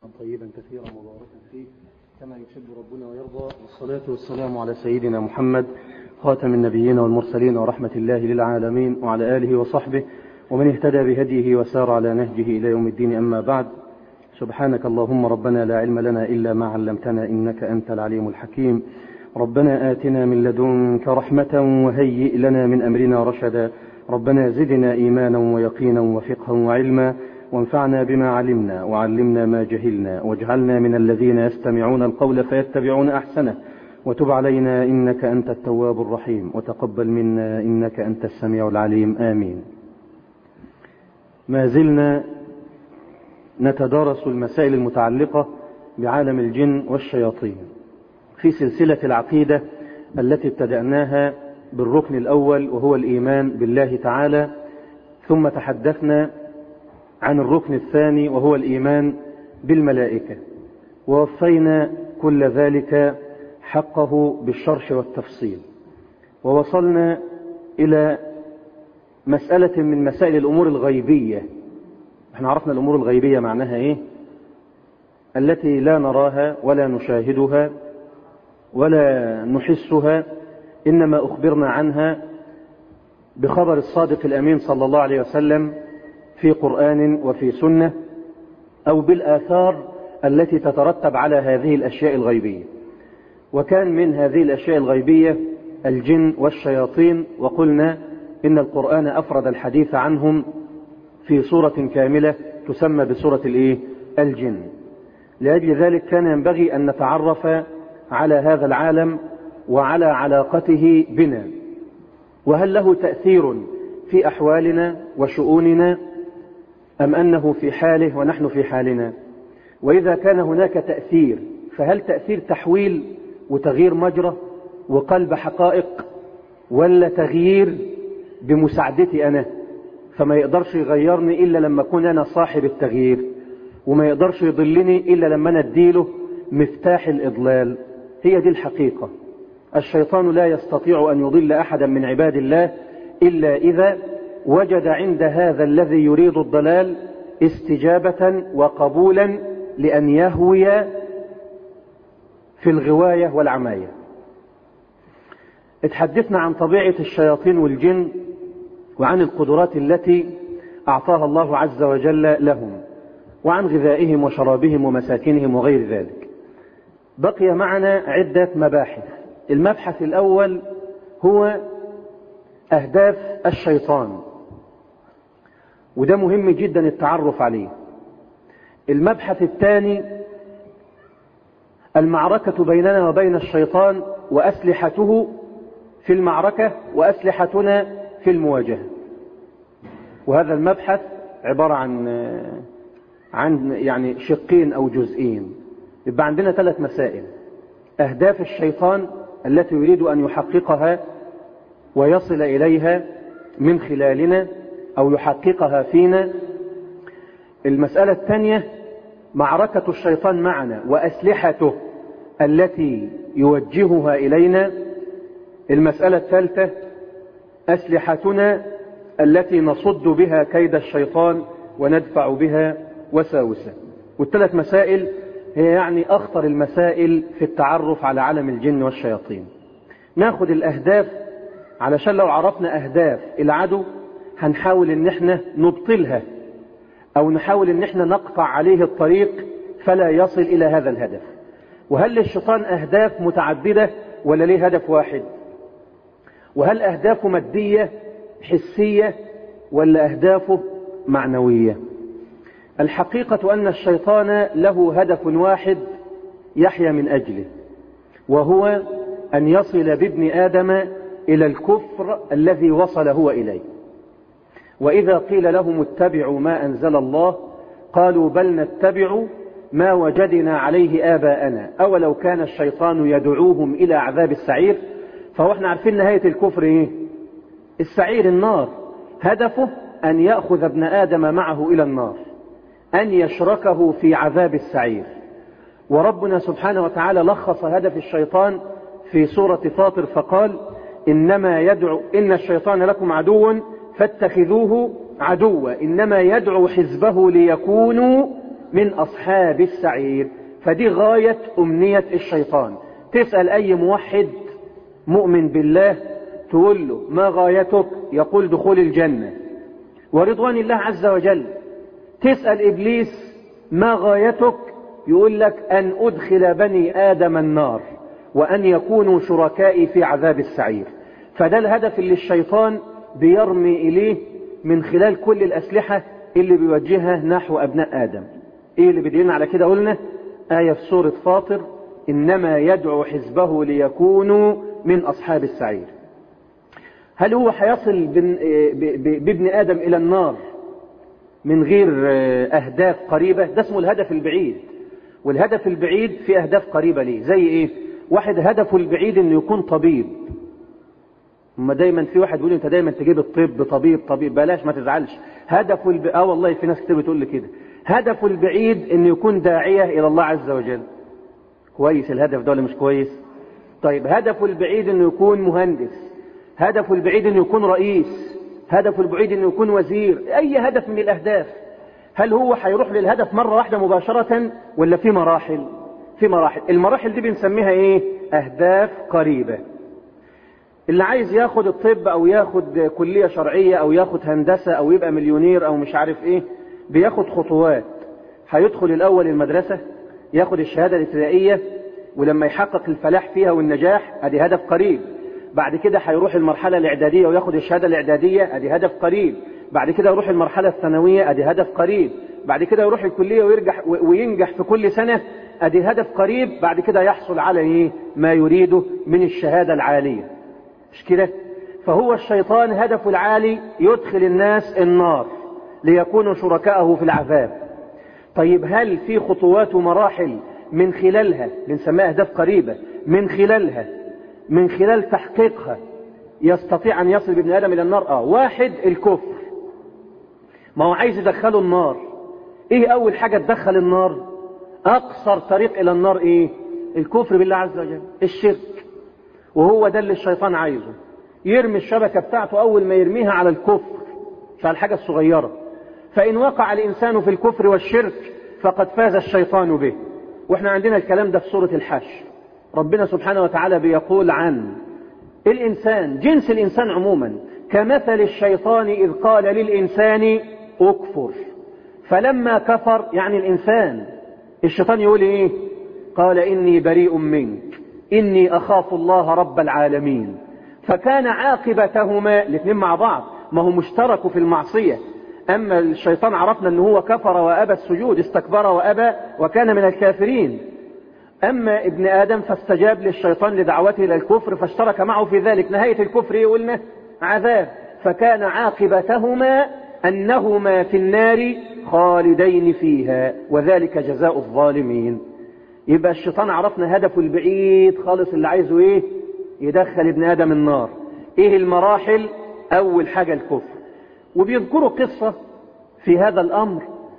طيبا كثيرا مباركا فيه كما يحب ربنا ويرضى والصلاة والسلام على سيدنا محمد خاتم النبيين والمرسلين ورحمة الله للعالمين وعلى آله وصحبه ومن اهتدى بهديه وسار على نهجه إلى يوم الدين أما بعد سبحانك اللهم ربنا لا علم لنا إلا ما علمتنا إنك أنت العليم الحكيم ربنا آتنا من لدنك رحمة وهيئ لنا من أمرنا رشدا ربنا زدنا إيمانا ويقينا وفقها وعلما وانفعنا بما علمنا وعلمنا ما جهلنا واجعلنا من الذين يستمعون القول فيتبعون أحسنه وتب علينا إنك أنت التواب الرحيم وتقبل منا إنك أنت السميع العليم آمين ما زلنا نتدارس المسائل المتعلقة بعالم الجن والشياطين في سلسلة العقيدة التي ابتدأناها بالركن الأول وهو الإيمان بالله تعالى ثم تحدثنا عن الركن الثاني وهو الإيمان بالملائكة ووفينا كل ذلك حقه بالشرح والتفصيل ووصلنا إلى مسألة من مسائل الأمور الغيبية احنا عرفنا الأمور الغيبية معناها إيه التي لا نراها ولا نشاهدها ولا نحسها إنما أخبرنا عنها بخبر الصادق الأمين صلى الله عليه وسلم في قرآن وفي سنة أو بالآثار التي تترتب على هذه الأشياء الغيبية وكان من هذه الأشياء الغيبية الجن والشياطين وقلنا إن القرآن أفرد الحديث عنهم في سورة كاملة تسمى بسورة الإيه؟ الجن لأجل ذلك كان ينبغي أن نتعرف على هذا العالم وعلى علاقته بنا وهل له تأثير في أحوالنا وشؤوننا أم أنه في حاله ونحن في حالنا وإذا كان هناك تأثير فهل تأثير تحويل وتغيير مجرى وقلب حقائق ولا تغيير بمساعدتي أنا فما يقدرش يغيرني إلا لما أكون أنا صاحب التغيير وما يقدرش يضلني إلا لما أنا أديله مفتاح الإضلال هي دي الحقيقة الشيطان لا يستطيع أن يضل أحدا من عباد الله إلا إذا وجد عند هذا الذي يريد الضلال استجابة وقبولا لأن يهوي في الغواية والعماية اتحدثنا عن طبيعة الشياطين والجن وعن القدرات التي أعطاها الله عز وجل لهم وعن غذائهم وشرابهم ومساكنهم وغير ذلك بقي معنا عدة مباحث المبحث الأول هو أهداف الشيطان وده مهم جدا التعرف عليه المبحث الثاني المعركة بيننا وبين الشيطان وأسلحته في المعركة وأسلحتنا في المواجهة وهذا المبحث عبارة عن عن يعني شقين أو جزئين يبقى عندنا ثلاث مسائل أهداف الشيطان التي يريد أن يحققها ويصل إليها من خلالنا أو يحققها فينا المسألة الثانية معركة الشيطان معنا وأسلحته التي يوجهها إلينا المسألة الثالثة أسلحتنا التي نصد بها كيد الشيطان وندفع بها وساوسه والثلاث مسائل هي يعني أخطر المسائل في التعرف على عالم الجن والشياطين ناخد الأهداف علشان لو عرفنا أهداف العدو هنحاول ان احنا نبطلها او نحاول ان احنا نقطع عليه الطريق فلا يصل الى هذا الهدف وهل للشيطان اهداف متعددة ولا ليه هدف واحد وهل اهدافه مادية حسية ولا اهدافه معنوية الحقيقة ان الشيطان له هدف واحد يحيا من اجله وهو ان يصل بابن ادم الى الكفر الذي وصل هو اليه وإذا قيل لهم اتبعوا ما أنزل الله قالوا بل نتبع ما وجدنا عليه آباءنا أولو كان الشيطان يدعوهم إلى عذاب السعير فهو احنا عارفين نهاية الكفر إيه السعير النار هدفه أن يأخذ ابن آدم معه إلى النار أن يشركه في عذاب السعير وربنا سبحانه وتعالى لخص هدف الشيطان في سورة فاطر فقال إنما يدعو إن الشيطان لكم عدو فاتخذوه عدوا إنما يدعو حزبه ليكونوا من أصحاب السعير فدي غاية أمنية الشيطان تسأل أي موحد مؤمن بالله تقول له ما غايتك يقول دخول الجنة ورضوان الله عز وجل تسأل إبليس ما غايتك يقول لك أن أدخل بني آدم النار وأن يكونوا شركائي في عذاب السعير فده الهدف اللي الشيطان بيرمي إليه من خلال كل الأسلحة اللي بيوجهها نحو أبناء آدم إيه اللي بدينا على كده قلنا آية في سورة فاطر إنما يدعو حزبه ليكونوا من أصحاب السعير هل هو هيصل بابن آدم إلى النار من غير أهداف قريبة ده اسمه الهدف البعيد والهدف البعيد في أهداف قريبة ليه زي إيه واحد هدفه البعيد إنه يكون طبيب ما دايما في واحد يقول انت دايما تجيب الطب طبيب طبيب بلاش ما تزعلش هدفه الب... اه والله في ناس كتير بتقول لي كده هدفه البعيد انه يكون داعية الى الله عز وجل كويس الهدف ده ولا مش كويس طيب هدفه البعيد انه يكون مهندس هدفه البعيد انه يكون رئيس هدفه البعيد انه يكون وزير اي هدف من الاهداف هل هو هيروح للهدف مرة واحدة مباشرة ولا في مراحل في مراحل المراحل دي بنسميها ايه اهداف قريبة اللي عايز ياخد الطب او ياخد كلية شرعية او ياخد هندسة او يبقى مليونير او مش عارف ايه بياخد خطوات هيدخل الاول المدرسة ياخد الشهادة الابتدائية ولما يحقق الفلاح فيها والنجاح ادي هدف قريب بعد كده هيروح المرحلة الاعدادية وياخد الشهادة الاعدادية ادي هدف قريب بعد كده يروح المرحلة الثانوية ادي هدف قريب بعد كده يروح الكلية ويرجح وينجح في كل سنة ادي هدف قريب بعد كده يحصل على ايه ما يريده من الشهادة العالية مش كده فهو الشيطان هدفه العالي يدخل الناس النار ليكونوا شركاءه في العذاب طيب هل في خطوات ومراحل من خلالها بنسميها اهداف قريبة من خلالها من خلال تحقيقها يستطيع ان يصل بابن ادم الى النار اه واحد الكفر ما هو عايز يدخله النار ايه اول حاجة تدخل النار اقصر طريق الى النار ايه الكفر بالله عز وجل الشرك وهو ده اللي الشيطان عايزه يرمي الشبكة بتاعته اول ما يرميها على الكفر مش على الحاجة الصغيرة فان وقع الانسان في الكفر والشرك فقد فاز الشيطان به واحنا عندنا الكلام ده في سورة الحشر ربنا سبحانه وتعالى بيقول عن الإنسان جنس الإنسان عموما كمثل الشيطان إذ قال للإنسان أكفر فلما كفر يعني الإنسان الشيطان يقول إيه قال إني بريء منك إني أخاف الله رب العالمين فكان عاقبتهما الاثنين مع بعض ما هو مشترك في المعصية أما الشيطان عرفنا أنه هو كفر وأبى السجود استكبر وأبى وكان من الكافرين أما ابن آدم فاستجاب للشيطان لدعوته إلى الكفر فاشترك معه في ذلك نهاية الكفر قلنا عذاب فكان عاقبتهما أنهما في النار خالدين فيها وذلك جزاء الظالمين يبقى الشيطان عرفنا هدفه البعيد خالص اللي عايزه ايه يدخل ابن آدم النار ايه المراحل اول حاجة الكفر وبيذكروا قصة في هذا الامر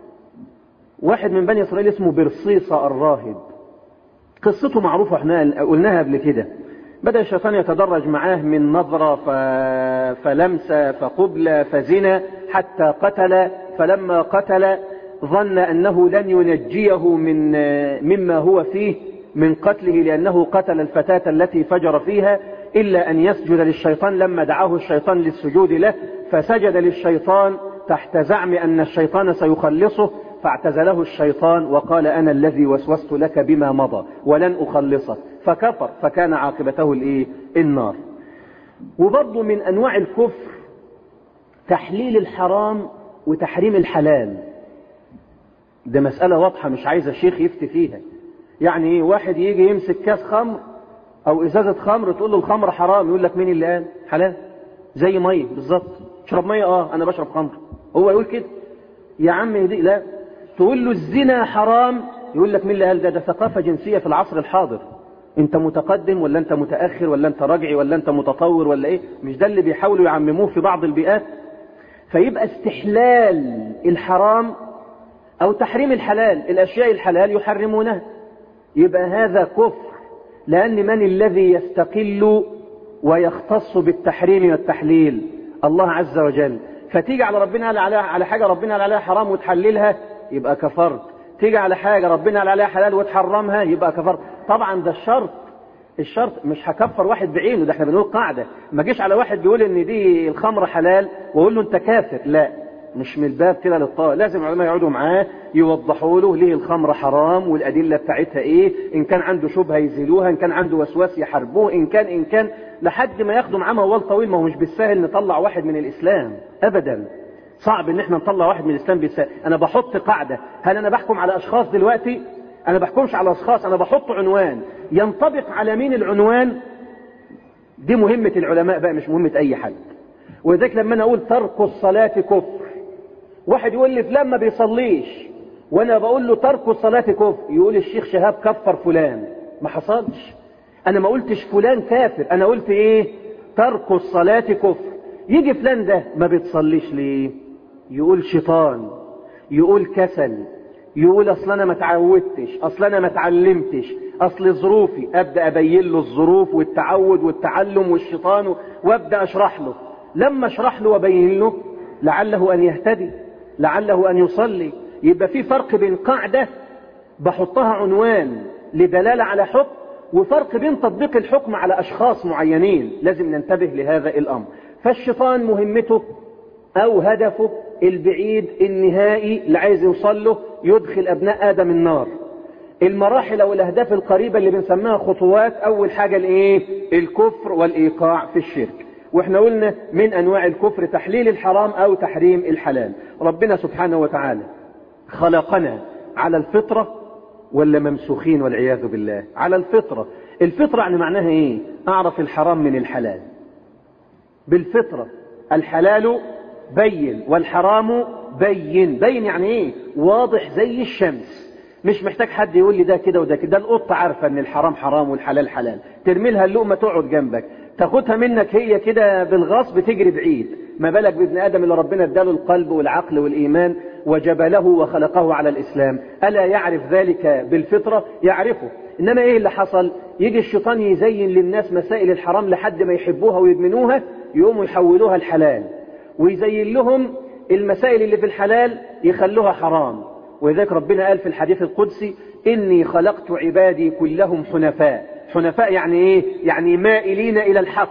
واحد من بني اسرائيل اسمه برصيصة الراهب قصته معروفة احنا قلناها قبل كده بدأ الشيطان يتدرج معاه من نظرة ف... فلمسة فقبلة فزنا حتى قتل فلما قتل ظن أنه لن ينجيه من مما هو فيه من قتله لأنه قتل الفتاة التي فجر فيها إلا أن يسجد للشيطان لما دعاه الشيطان للسجود له فسجد للشيطان تحت زعم أن الشيطان سيخلصه فاعتزله الشيطان وقال أنا الذي وسوست لك بما مضى ولن أخلصك فكفر فكان عاقبته الإيه؟ النار وبرضه من أنواع الكفر تحليل الحرام وتحريم الحلال ده مسألة واضحة مش عايز الشيخ يفتي فيها يعني ايه واحد يجي يمسك كاس خمر او ازازة خمر تقول له الخمر حرام يقول لك مين اللي قال حلال زي مية بالظبط تشرب مية اه انا بشرب خمر هو يقول كده يا عم دي لا تقول له الزنا حرام يقول لك مين اللي قال ده ده ثقافة جنسية في العصر الحاضر انت متقدم ولا انت متأخر ولا انت راجعي ولا انت متطور ولا ايه مش ده اللي بيحاولوا يعمموه في بعض البيئات فيبقى استحلال الحرام او تحريم الحلال الاشياء الحلال يحرمونها يبقى هذا كفر لان من الذي يستقل ويختص بالتحريم والتحليل الله عز وجل فتيجي على ربنا على على حاجة ربنا قال عليها حرام وتحللها يبقى كفرت تيجي على حاجة ربنا قال عليها حلال وتحرمها يبقى كفرت طبعا ده الشرط الشرط مش هكفر واحد بعينه ده احنا بنقول قاعدة ما جيش على واحد بيقول ان دي الخمر حلال واقول له انت كافر لا مش من الباب كده للطاعة لازم العلماء يقعدوا معاه يوضحوا له ليه الخمر حرام والأدلة بتاعتها ايه ان كان عنده شبهة يزيلوها ان كان عنده وسواس يحاربوه ان كان ان كان لحد ما ياخدوا معاه موال طويل ما هو مش بالسهل نطلع واحد من الإسلام أبدا صعب ان احنا نطلع واحد من الإسلام بالسهل انا بحط قاعدة هل انا بحكم على اشخاص دلوقتي انا بحكمش على اشخاص انا بحط عنوان ينطبق على مين العنوان دي مهمة العلماء بقى مش مهمة اي حد ولذلك لما انا اقول ترك الصلاة كفر واحد يقول لي فلان ما بيصليش وانا بقول له ترك الصلاة كفر يقول الشيخ شهاب كفر فلان ما حصلش انا ما قلتش فلان كافر انا قلت ايه ترك الصلاة كفر يجي فلان ده ما بيتصليش ليه يقول شيطان يقول كسل يقول اصل انا ما اتعودتش اصل انا ما اتعلمتش اصل ظروفي ابدا ابين له الظروف والتعود والتعلم والشيطان وابدا اشرح له لما اشرح له وابين له لعله ان يهتدي لعله ان يصلي يبقى في فرق بين قاعده بحطها عنوان لدلاله على حكم وفرق بين تطبيق الحكم على اشخاص معينين لازم ننتبه لهذا الامر فالشيطان مهمته او هدفه البعيد النهائي اللي عايز يوصل له يدخل ابناء ادم النار المراحل او الاهداف القريبه اللي بنسميها خطوات اول حاجه الايه الكفر والايقاع في الشرك واحنا قلنا من انواع الكفر تحليل الحرام او تحريم الحلال ربنا سبحانه وتعالى خلقنا على الفطره ولا ممسوخين والعياذ بالله على الفطره الفطره يعني معناها ايه اعرف الحرام من الحلال بالفطره الحلال بين والحرام بين بين يعني ايه واضح زي الشمس مش محتاج حد يقول لي ده كده وده كده القطة عارفة ان الحرام حرام والحلال حلال ترمي لها اللقمة تقعد جنبك تاخدها منك هي كده بالغصب تجري بعيد ما بالك بابن ادم اللي ربنا اداله القلب والعقل والايمان وجبله وخلقه على الاسلام الا يعرف ذلك بالفطرة يعرفه انما ايه اللي حصل يجي الشيطان يزين للناس مسائل الحرام لحد ما يحبوها ويدمنوها يقوموا يحولوها الحلال ويزين لهم المسائل اللي في الحلال يخلوها حرام ولذلك ربنا قال في الحديث القدسي إني خلقت عبادي كلهم حنفاء حنفاء يعني إيه؟ يعني مائلين إلى الحق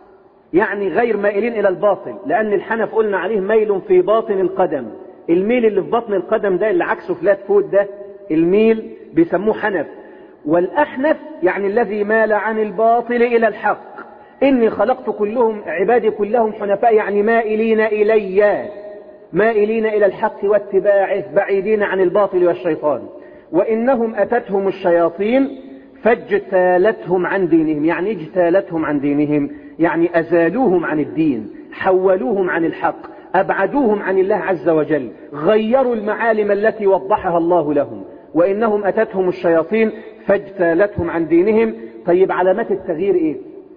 يعني غير مائلين إلى الباطل لأن الحنف قلنا عليه ميل في باطن القدم الميل اللي في بطن القدم ده اللي عكسه فلات فوت ده الميل بيسموه حنف والأحنف يعني الذي مال عن الباطل إلى الحق إني خلقت كلهم عبادي كلهم حنفاء يعني مائلين إلي مائلين إلى الحق واتباعه بعيدين عن الباطل والشيطان وإنهم أتتهم الشياطين فاجتالتهم عن دينهم يعني اجتالتهم عن دينهم يعني أزالوهم عن الدين حولوهم عن الحق أبعدوهم عن الله عز وجل غيروا المعالم التي وضحها الله لهم وإنهم أتتهم الشياطين فاجتالتهم عن دينهم طيب علامات التغيير إيه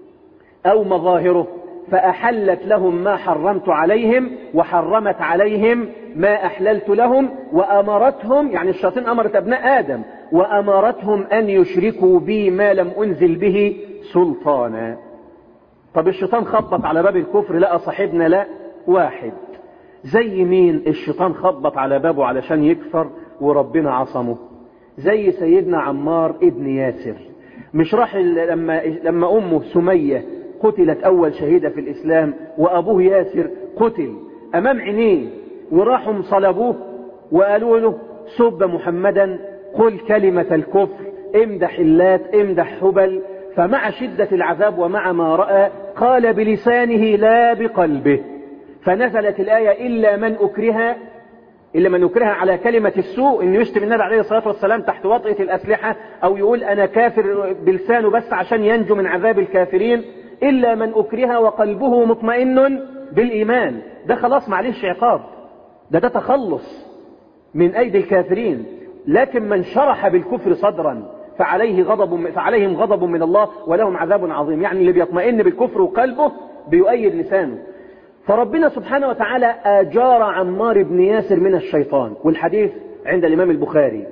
أو مظاهره فأحلت لهم ما حرمت عليهم وحرمت عليهم ما أحللت لهم وأمرتهم يعني الشياطين أمرت أبناء آدم وأمرتهم أن يشركوا بي ما لم أنزل به سلطانا طب الشيطان خبط على باب الكفر لقى صاحبنا لا واحد زي مين الشيطان خبط على بابه علشان يكفر وربنا عصمه زي سيدنا عمار ابن ياسر مش راح لما لما امه سميه قتلت اول شهيده في الاسلام وابوه ياسر قتل امام عينيه وراحوا صلبوه وقالوا له سب محمدا قل كلمه الكفر امدح اللات امدح هبل فمع شده العذاب ومع ما راى قال بلسانه لا بقلبه فنزلت الايه الا من اكره إلا من يكره على كلمة السوء إنه يشتم النبي عليه الصلاة والسلام تحت وطئة الأسلحة أو يقول أنا كافر بلسانه بس عشان ينجو من عذاب الكافرين إلا من أكره وقلبه مطمئن بالإيمان ده خلاص معلش عقاب ده ده تخلص من أيدي الكافرين لكن من شرح بالكفر صدرا فعليه غضب فعليهم غضب من الله ولهم عذاب عظيم يعني اللي بيطمئن بالكفر وقلبه بيؤيد لسانه فربنا سبحانه وتعالى أجار عمار بن ياسر من الشيطان والحديث عند الإمام البخاري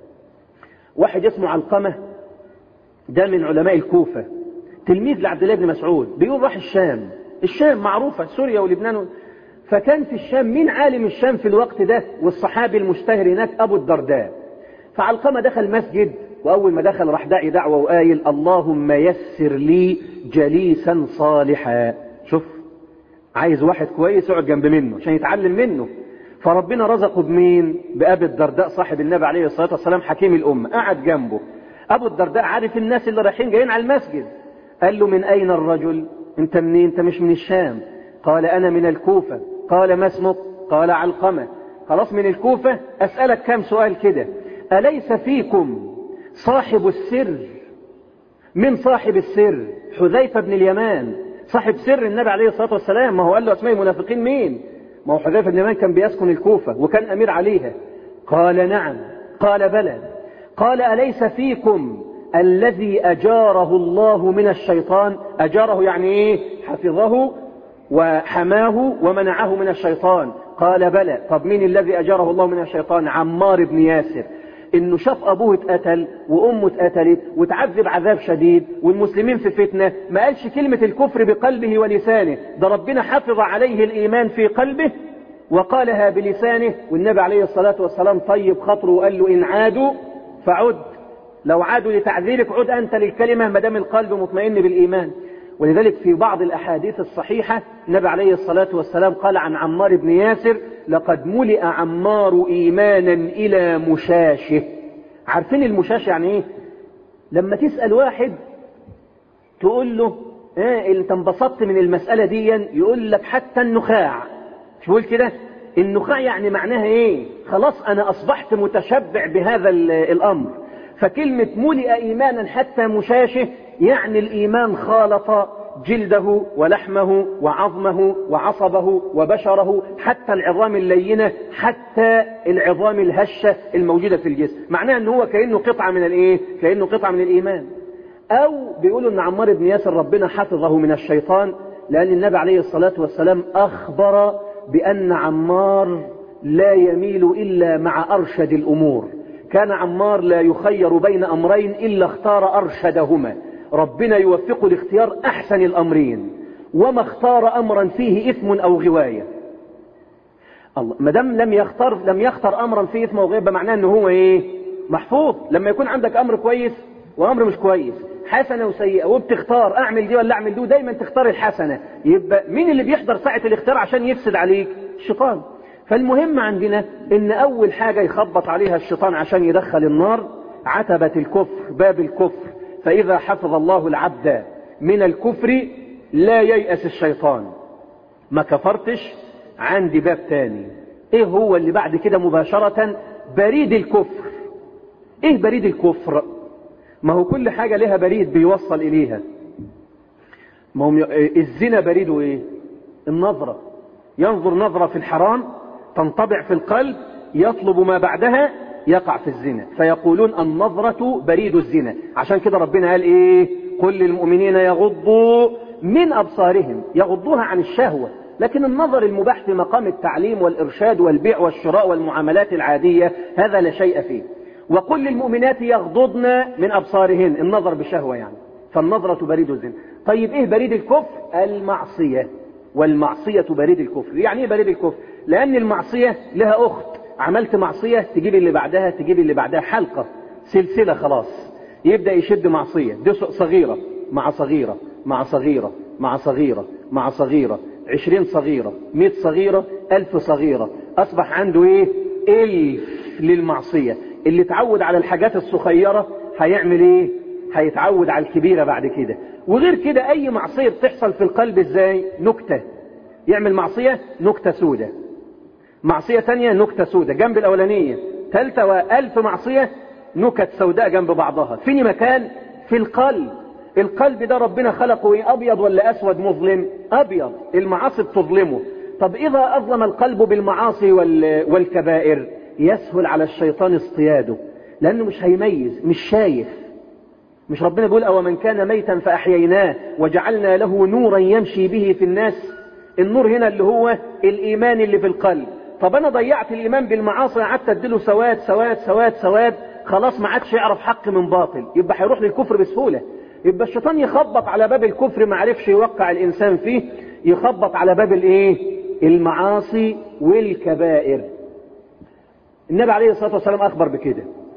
واحد اسمه علقمة ده من علماء الكوفة تلميذ لعبد الله بن مسعود بيقول راح الشام الشام معروفة سوريا ولبنان فكان في الشام مين عالم الشام في الوقت ده والصحابي المشتهر هناك أبو الدرداء فعلقمة دخل مسجد وأول ما دخل راح داعي دعوة وقايل اللهم يسر لي جليسا صالحا شوف عايز واحد كويس يقعد جنب منه عشان يتعلم منه فربنا رزقه بمين بأبي الدرداء صاحب النبي عليه الصلاة والسلام حكيم الأمة قعد جنبه أبو الدرداء عارف الناس اللي رايحين جايين على المسجد قال له من أين الرجل انت منين انت مش من الشام قال أنا من الكوفة قال ما اسمك قال علقمة خلاص من الكوفة أسألك كم سؤال كده أليس فيكم صاحب السر من صاحب السر حذيفة بن اليمان صاحب سر النبي عليه الصلاة والسلام ما هو قال له أسماء المنافقين مين ما هو حذيفة بن اليمان كان بيسكن الكوفة وكان أمير عليها قال نعم قال بلى قال أليس فيكم الذي أجاره الله من الشيطان أجاره يعني إيه حفظه وحماه ومنعه من الشيطان قال بلى طب مين الذي أجاره الله من الشيطان عمار بن ياسر انه شاف ابوه اتقتل وامه اتقتلت وتعذب عذاب شديد والمسلمين في فتنة ما قالش كلمة الكفر بقلبه ولسانه ده ربنا حفظ عليه الايمان في قلبه وقالها بلسانه والنبي عليه الصلاة والسلام طيب خطره وقال له ان عادوا فعد لو عادوا لتعذيرك عد انت للكلمة ما دام القلب مطمئن بالايمان ولذلك في بعض الأحاديث الصحيحة النبي عليه الصلاة والسلام قال عن عمار بن ياسر لقد ملئ عمار إيمانا إلى مشاشه عارفين المشاش يعني إيه لما تسأل واحد تقول له ايه انت انبسطت من المسألة دي يقول لك حتى النخاع مش بقول كده النخاع يعني معناها ايه خلاص انا اصبحت متشبع بهذا الامر فكلمة ملئ ايمانا حتى مشاشه يعني الإيمان خالط جلده ولحمه وعظمه وعصبه وبشره حتى العظام اللينة حتى العظام الهشة الموجودة في الجسم معناه أنه هو كأنه قطعة من الإيه؟ كأنه قطعة من الإيمان أو بيقولوا أن عمار بن ياسر ربنا حفظه من الشيطان لأن النبي عليه الصلاة والسلام أخبر بأن عمار لا يميل إلا مع أرشد الأمور كان عمار لا يخير بين أمرين إلا اختار أرشدهما ربنا يوفقه لاختيار أحسن الأمرين وما اختار أمرا فيه إثم أو غواية الله ما دام لم يختار لم يختار أمرا فيه إثم أو غواية بمعناه أنه هو إيه محفوظ لما يكون عندك أمر كويس وأمر مش كويس حسنة وسيئة وبتختار أعمل دي ولا أعمل دي ودايما تختار الحسنة يبقى مين اللي بيحضر ساعة الاختيار عشان يفسد عليك الشيطان فالمهم عندنا ان اول حاجة يخبط عليها الشيطان عشان يدخل النار عتبة الكفر باب الكفر فإذا حفظ الله العبد من الكفر لا ييأس الشيطان ما كفرتش عندي باب تاني ايه هو اللي بعد كده مباشرة بريد الكفر ايه بريد الكفر ما هو كل حاجة لها بريد بيوصل اليها ما هو الزنا بريده ايه النظرة ينظر نظرة في الحرام تنطبع في القلب يطلب ما بعدها يقع في الزنا فيقولون النظرة بريد الزنا عشان كده ربنا قال ايه قل للمؤمنين يغضوا من أبصارهم يغضوها عن الشهوة لكن النظر المباح في مقام التعليم والإرشاد والبيع والشراء والمعاملات العادية هذا لا شيء فيه وقل للمؤمنات يغضضن من أبصارهن النظر بشهوة يعني فالنظرة بريد الزنا طيب ايه بريد الكفر المعصية والمعصية بريد الكفر يعني ايه بريد الكفر لأن المعصية لها أخت عملت معصية تجيب اللي بعدها تجيب اللي بعدها حلقة سلسلة خلاص يبدأ يشد معصية دي صغيرة مع صغيرة مع صغيرة مع صغيرة مع صغيرة عشرين صغيرة مئة صغيرة ألف صغيرة أصبح عنده إيه ألف للمعصية اللي تعود على الحاجات الصغيرة هيعمل إيه هيتعود على الكبيرة بعد كده وغير كده أي معصية بتحصل في القلب إزاي نكتة يعمل معصية نكتة سودة معصية تانية نكتة سودة جنب الأولانية ثالثة وألف معصية نكت سوداء جنب بعضها فين مكان في القلب القلب ده ربنا خلقه ايه ابيض ولا اسود مظلم ابيض المعاصي بتظلمه طب اذا اظلم القلب بالمعاصي والكبائر يسهل على الشيطان اصطياده لانه مش هيميز مش شايف مش ربنا بيقول او من كان ميتا فاحييناه وجعلنا له نورا يمشي به في الناس النور هنا اللي هو الايمان اللي في القلب طب انا ضيعت الايمان بالمعاصي قعدت اديله سواد سواد سواد سواد خلاص ما عادش يعرف حق من باطل يبقى هيروح للكفر بسهوله يبقى الشيطان يخبط على باب الكفر ما عرفش يوقع الانسان فيه يخبط على باب الايه المعاصي والكبائر النبي عليه الصلاه والسلام اخبر بكده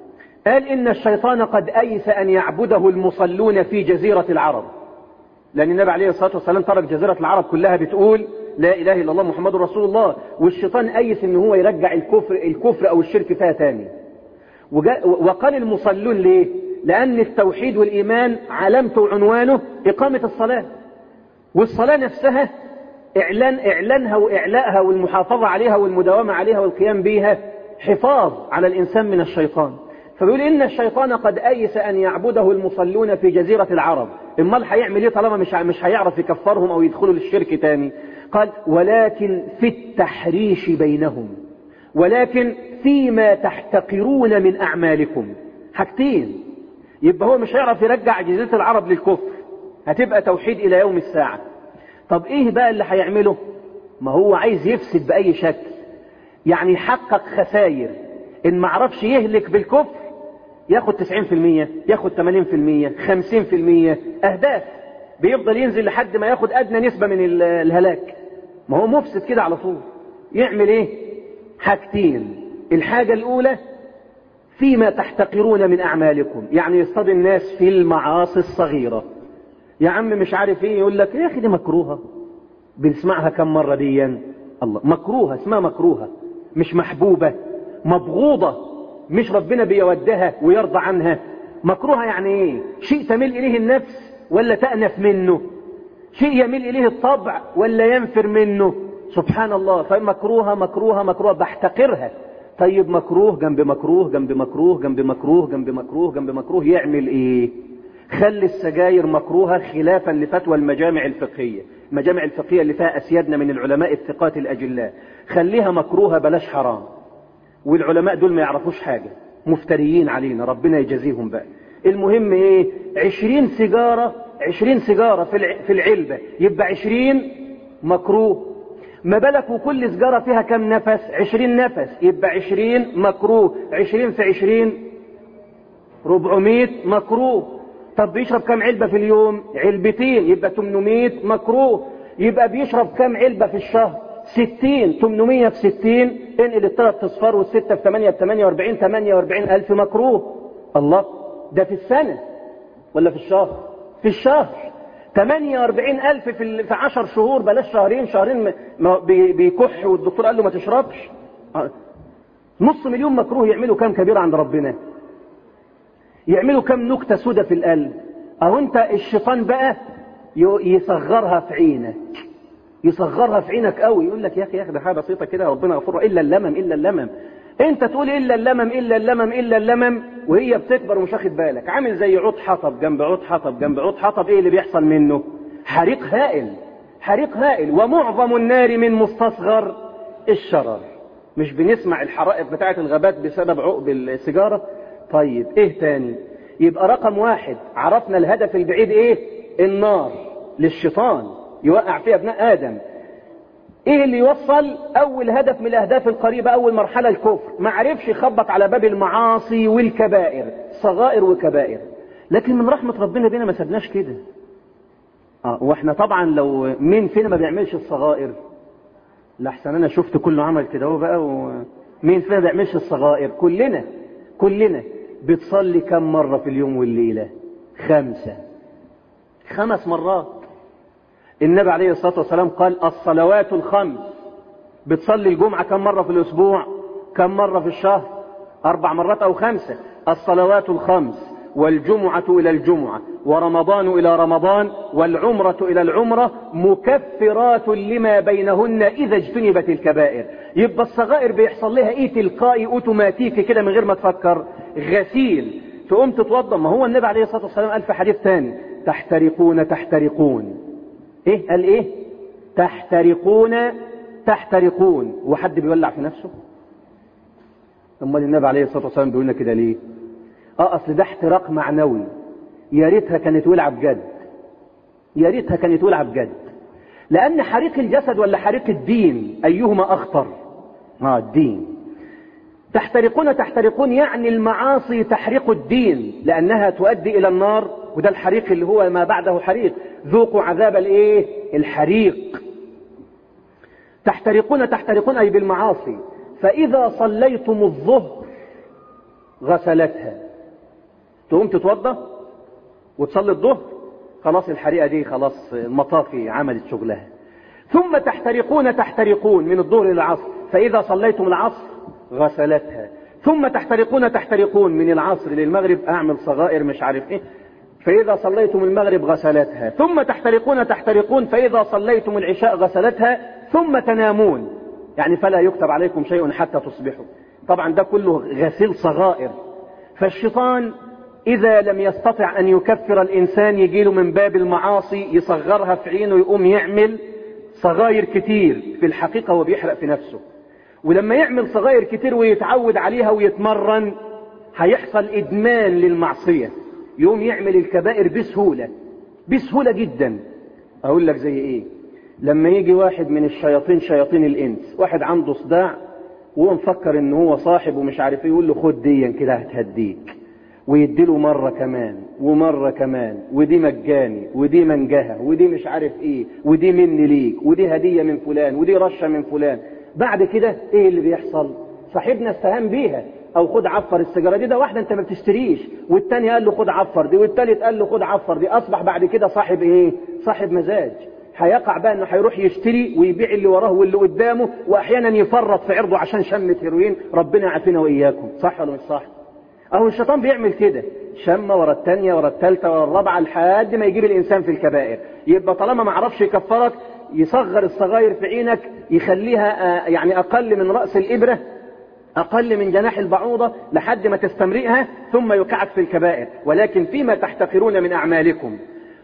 قال إن الشيطان قد أيس أن يعبده المصلون في جزيرة العرب لأن النبي عليه الصلاة والسلام ترك جزيرة العرب كلها بتقول لا إله إلا الله محمد رسول الله والشيطان أيس إن هو يرجع الكفر, الكفر أو الشرك فيها تاني وقال المصلون ليه لأن التوحيد والإيمان علامته وعنوانه إقامة الصلاة والصلاة نفسها إعلان إعلانها وإعلاءها والمحافظة عليها والمداومة عليها والقيام بها حفاظ على الإنسان من الشيطان فبيقول إن الشيطان قد أيس أن يعبده المصلون في جزيرة العرب امال هيعمل ايه طالما مش مش هيعرف يكفرهم او يدخلوا للشرك تاني قال ولكن في التحريش بينهم ولكن فيما تحتقرون من اعمالكم حاجتين يبقى هو مش هيعرف يرجع جزيرة العرب للكفر هتبقى توحيد الى يوم الساعة طب ايه بقى اللي هيعمله ما هو عايز يفسد باي شكل يعني يحقق خسائر ان ما عرفش يهلك بالكفر ياخد 90% ياخد 80% 50% اهداف بيفضل ينزل لحد ما ياخد ادنى نسبة من الهلاك ما هو مفسد كده على طول يعمل ايه حاجتين الحاجة الاولى فيما تحتقرون من اعمالكم يعني يصطاد الناس في المعاصي الصغيرة يا عم مش عارف ايه يقول لك يا اخي دي مكروهة بنسمعها كم مرة ديا الله مكروهة اسمها مكروهة مش محبوبة مبغوضة مش ربنا بيودها ويرضى عنها مكروهة يعني ايه شيء تميل اليه النفس ولا تأنف منه شيء يميل اليه الطبع ولا ينفر منه سبحان الله فمكروهة مكروهة مكروهة بحتقرها طيب مكروه جنب مكروه جنب مكروه جنب مكروه جنب مكروه جنب مكروه يعمل ايه خلي السجاير مكروهة خلافا لفتوى المجامع الفقهية المجامع الفقهية اللي فيها أسيادنا من العلماء الثقات الأجلاء خليها مكروهة بلاش حرام والعلماء دول ما يعرفوش حاجة مفتريين علينا ربنا يجازيهم بقى المهم ايه عشرين سيجارة عشرين سيجارة في العلبة يبقى عشرين مكروه ما بالك وكل سيجارة فيها كم نفس عشرين نفس يبقى عشرين مكروه عشرين في عشرين ربعمية مكروه طب بيشرب كم علبة في اليوم علبتين يبقى 800 مكروه يبقى بيشرب كم علبة في الشهر 60 800 في 60 انقل الثلاث اصفار والستة في 8 في 48 48 ألف مكروه الله ده في السنة ولا في الشهر في الشهر 48 ألف في في 10 شهور بلاش شهرين شهرين بيكح والدكتور قال له ما تشربش نص مليون مكروه يعملوا كام كبير عند ربنا يعملوا كم نكتة سودة في القلب اهو انت الشيطان بقى يصغرها في عينك يصغرها في عينك قوي يقول لك يا اخي يا اخي ده حاجه بسيطه كده ربنا غفور الا اللمم الا اللمم انت تقول الا اللمم الا اللمم الا اللمم وهي بتكبر ومش واخد بالك عامل زي عود حطب جنب عود حطب جنب عود حطب ايه اللي بيحصل منه حريق هائل حريق هائل ومعظم النار من مستصغر الشرر مش بنسمع الحرائق بتاعه الغابات بسبب عقب السيجاره طيب ايه تاني يبقى رقم واحد عرفنا الهدف البعيد ايه النار للشيطان يوقع فيها ابناء ادم ايه اللي يوصل اول هدف من الاهداف القريبة اول مرحلة الكفر ما عرفش يخبط على باب المعاصي والكبائر صغائر وكبائر لكن من رحمة ربنا بينا ما سبناش كده اه واحنا طبعا لو مين فينا ما بيعملش الصغائر لحسن انا شفت كله عمل كده هو بقى ومين فينا ما بيعملش الصغائر كلنا كلنا بتصلي كم مرة في اليوم والليلة خمسة خمس مرات النبي عليه الصلاة والسلام قال الصلوات الخمس بتصلي الجمعة كم مرة في الأسبوع كم مرة في الشهر أربع مرات أو خمسة الصلوات الخمس والجمعة إلى الجمعة ورمضان إلى رمضان والعمرة إلى العمرة مكفرات لما بينهن إذا اجتنبت الكبائر يبقى الصغائر بيحصل لها إيه تلقائي أوتوماتيكي كده من غير ما تفكر غسيل تقوم تتوضا ما هو النبي عليه الصلاة والسلام قال في حديث ثاني تحترقون تحترقون ايه قال ايه تحترقون تحترقون وحد بيولع في نفسه امال النبي عليه الصلاه والسلام بيقول لنا كده ليه اه اصل ده احتراق معنوي يا ريتها كانت ولعه بجد يا ريتها كانت ولعه بجد لان حريق الجسد ولا حريق الدين ايهما اخطر اه الدين تحترقون تحترقون يعني المعاصي تحرق الدين لانها تؤدي الى النار وده الحريق اللي هو ما بعده حريق ذوقوا عذاب الايه الحريق تحترقون تحترقون اي بالمعاصي فاذا صليتم الظهر غسلتها تقوم تتوضى وتصلي الظهر خلاص الحريقة دي خلاص المطافي عملت شغلها ثم تحترقون تحترقون من الظهر إلى العصر فإذا صليتم العصر غسلتها ثم تحترقون تحترقون من العصر للمغرب أعمل صغائر مش عارف إيه فإذا صليتم المغرب غسلتها ثم تحترقون تحترقون فإذا صليتم العشاء غسلتها ثم تنامون يعني فلا يكتب عليكم شيء حتى تصبحوا طبعا ده كله غسيل صغائر فالشيطان إذا لم يستطع أن يكفر الإنسان يجيله من باب المعاصي يصغرها في عينه يقوم يعمل صغاير كتير في الحقيقة هو بيحرق في نفسه ولما يعمل صغاير كتير ويتعود عليها ويتمرن هيحصل إدمان للمعصية يقوم يعمل الكبائر بسهولة بسهولة جدا أقول لك زي إيه لما يجي واحد من الشياطين شياطين الإنس واحد عنده صداع وهو مفكر إن هو صاحب ومش عارف إيه يقول له خد ديا كده هتهديك ويديله مرة كمان ومرة كمان ودي مجاني ودي منجهة ودي مش عارف ايه ودي مني ليك ودي هدية من فلان ودي رشة من فلان بعد كده ايه اللي بيحصل صاحبنا استهان بيها او خد عفر السيجارة دي ده واحدة انت ما بتشتريش والتاني قال له خد عفر دي والتالت قال له خد عفر دي اصبح بعد كده صاحب ايه صاحب مزاج هيقع بقى انه هيروح يشتري ويبيع اللي وراه واللي قدامه واحيانا يفرط في عرضه عشان شمة هيروين ربنا يعافينا واياكم صح ولا مش صح اهو الشيطان بيعمل كده شمة ورا التانية ورا التالتة ورا الرابعة لحد ما يجيب الانسان في الكبائر يبقى طالما ما عرفش يكفرك يصغر الصغاير في عينك يخليها يعني اقل من رأس الابرة اقل من جناح البعوضة لحد ما تستمرئها ثم يوقعك في الكبائر ولكن فيما تحتقرون من اعمالكم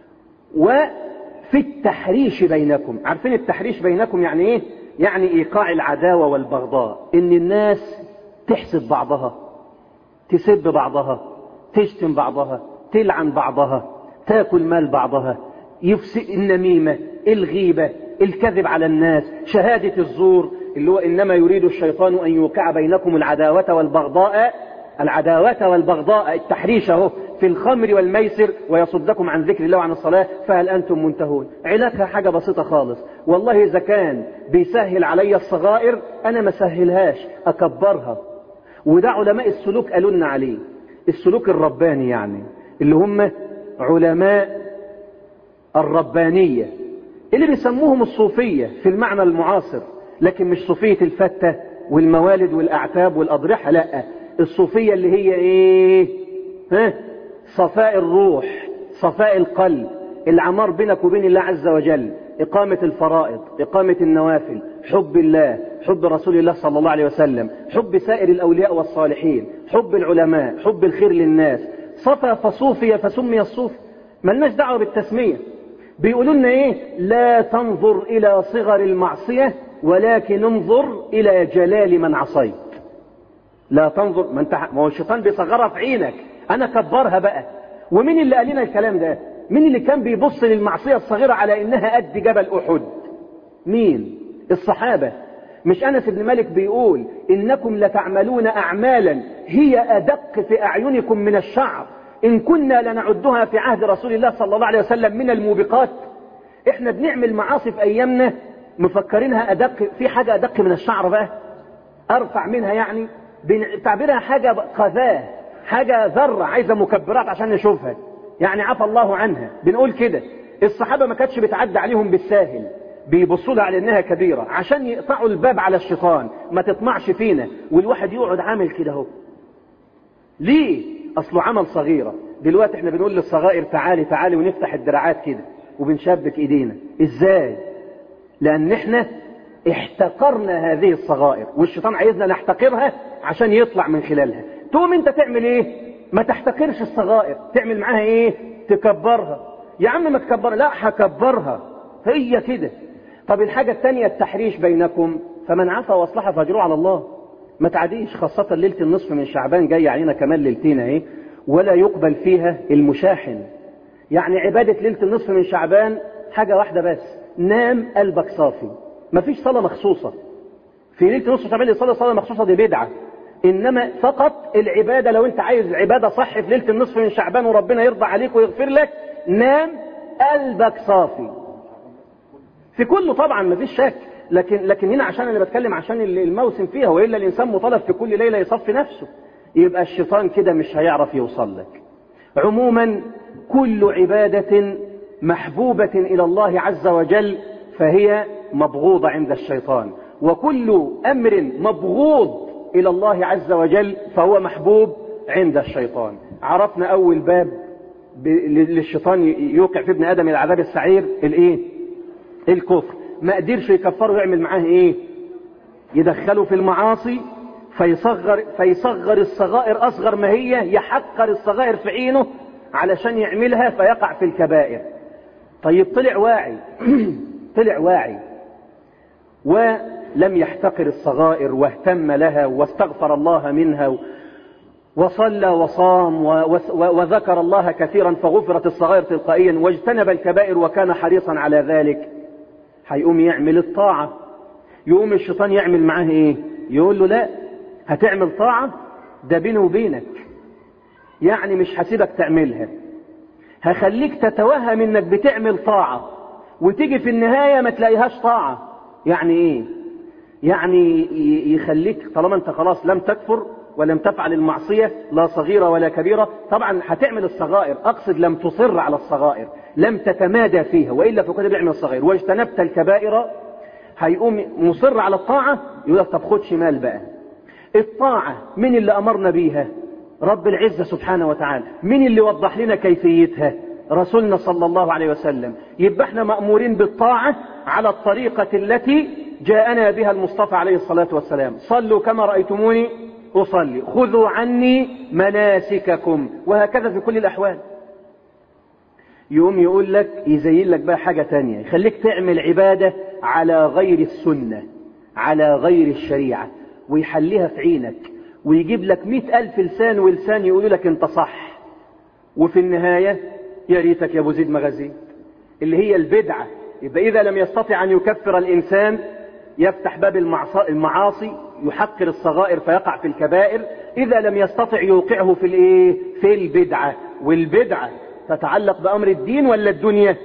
وفي التحريش بينكم عارفين التحريش بينكم يعني ايه يعني ايقاع العداوة والبغضاء ان الناس تحسد بعضها تسب بعضها تشتم بعضها تلعن بعضها تاكل مال بعضها يفسد النميمة الغيبة الكذب على الناس شهادة الزور اللي هو إنما يريد الشيطان أن يوقع بينكم العداوة والبغضاء العداوة والبغضاء التحريش اهو في الخمر والميسر ويصدكم عن ذكر الله وعن الصلاة فهل أنتم منتهون علاجها حاجة بسيطة خالص والله إذا كان بيسهل علي الصغائر أنا ما سهلهاش أكبرها وده علماء السلوك قالوا لنا عليه السلوك الرباني يعني اللي هم علماء الربانية اللي بيسموهم الصوفية في المعنى المعاصر لكن مش صوفية الفتة والموالد والأعتاب والأضرحة لا الصوفية اللي هي ايه ها صفاء الروح صفاء القلب العمار بينك وبين الله عز وجل إقامة الفرائض إقامة النوافل حب الله حب رسول الله صلى الله عليه وسلم حب سائر الأولياء والصالحين حب العلماء حب الخير للناس صفى فصوفي فسمي الصوفي ملناش دعوة بالتسمية بيقولوا لنا ايه لا تنظر الى صغر المعصية ولكن انظر الى جلال من عصيت لا تنظر ما انت ما هو الشيطان بيصغرها في عينك انا كبرها بقى ومين اللي قال لنا الكلام ده مين اللي كان بيبص للمعصية الصغيرة على انها قد جبل احد مين الصحابة مش انس بن مالك بيقول انكم لتعملون اعمالا هي ادق في اعينكم من الشعر ان كنا لنعدها في عهد رسول الله صلى الله عليه وسلم من الموبقات احنا بنعمل معاصي في ايامنا مفكرينها ادق في حاجة ادق من الشعر بقى ارفع منها يعني بتعبيرها حاجة قذاه حاجة ذرة عايزة مكبرات عشان نشوفها يعني عفى الله عنها بنقول كده الصحابة ما كانتش بتعدى عليهم بالساهل بيبصوا لها على انها كبيرة عشان يقطعوا الباب على الشيطان ما تطمعش فينا والواحد يقعد عامل كده اهو ليه اصله عمل صغيرة دلوقتي احنا بنقول للصغائر تعالي تعالي ونفتح الدراعات كده وبنشبك ايدينا ازاي لان احنا احتقرنا هذه الصغائر والشيطان عايزنا نحتقرها عشان يطلع من خلالها تقوم انت تعمل ايه ما تحتقرش الصغائر تعمل معاها ايه تكبرها يا عم ما تكبرها لا هكبرها هي كده طب الحاجة التانية التحريش بينكم فمن عفا واصلح فاجره على الله ما تعديش خاصة ليلة النصف من شعبان جاي علينا كمان ليلتين اهي ولا يقبل فيها المشاحن يعني عبادة ليلة النصف من شعبان حاجة واحدة بس نام قلبك صافي مفيش صلاة مخصوصة في ليلة نصف شعبان يصلي صلاة مخصوصة دي بدعة انما فقط العبادة لو انت عايز عبادة صح في ليلة النصف من شعبان وربنا يرضى عليك ويغفر لك نام قلبك صافي في كله طبعا مفيش شك لكن لكن هنا عشان انا بتكلم عشان الموسم فيها والا الانسان مطالب في كل ليله يصفي نفسه يبقى الشيطان كده مش هيعرف يوصل لك عموما كل عبادة محبوبة إلى الله عز وجل فهي مبغوضة عند الشيطان وكل أمر مبغوض إلى الله عز وجل فهو محبوب عند الشيطان عرفنا أول باب للشيطان يوقع في ابن آدم العذاب السعير الإيه؟ الكفر ما قدرش يكفره يعمل معاه إيه؟ يدخله في المعاصي فيصغر, فيصغر الصغائر أصغر ما هي يحقر الصغائر في عينه علشان يعملها فيقع في الكبائر طيب طلع واعي طلع واعي ولم يحتقر الصغائر واهتم لها واستغفر الله منها وصلى وصام وذكر الله كثيرا فغفرت الصغائر تلقائيا واجتنب الكبائر وكان حريصا على ذلك هيقوم يعمل الطاعة يقوم الشيطان يعمل معاه ايه يقول له لا هتعمل طاعة ده بيني وبينك يعني مش هسيبك تعملها هخليك تتوهم انك بتعمل طاعة وتيجي في النهاية ما تلاقيهاش طاعة يعني ايه يعني يخليك طالما انت خلاص لم تكفر ولم تفعل المعصية لا صغيرة ولا كبيرة طبعا هتعمل الصغائر اقصد لم تصر على الصغائر لم تتمادى فيها وإلا فكنت بيعمل الصغائر واجتنبت الكبائر هيقوم مصر على الطاعة يقول لك طب خد شمال بقى الطاعة من اللي أمرنا بيها رب العزة سبحانه وتعالى من اللي وضح لنا كيفيتها رسولنا صلى الله عليه وسلم يبقى احنا مأمورين بالطاعة على الطريقة التي جاءنا بها المصطفى عليه الصلاة والسلام صلوا كما رأيتموني أصلي خذوا عني مناسككم وهكذا في كل الأحوال يقوم يقول لك يزين لك بقى حاجة تانية يخليك تعمل عبادة على غير السنة على غير الشريعة ويحليها في عينك ويجيب لك مئة ألف لسان ولسان يقول لك انت صح وفي النهاية يا ريتك يا ابو زيد مغازي اللي هي البدعة يبقى إذا لم يستطع أن يكفر الإنسان يفتح باب المعاصي يحقر الصغائر فيقع في الكبائر إذا لم يستطع يوقعه في الإيه؟ في البدعة والبدعة تتعلق بأمر الدين ولا الدنيا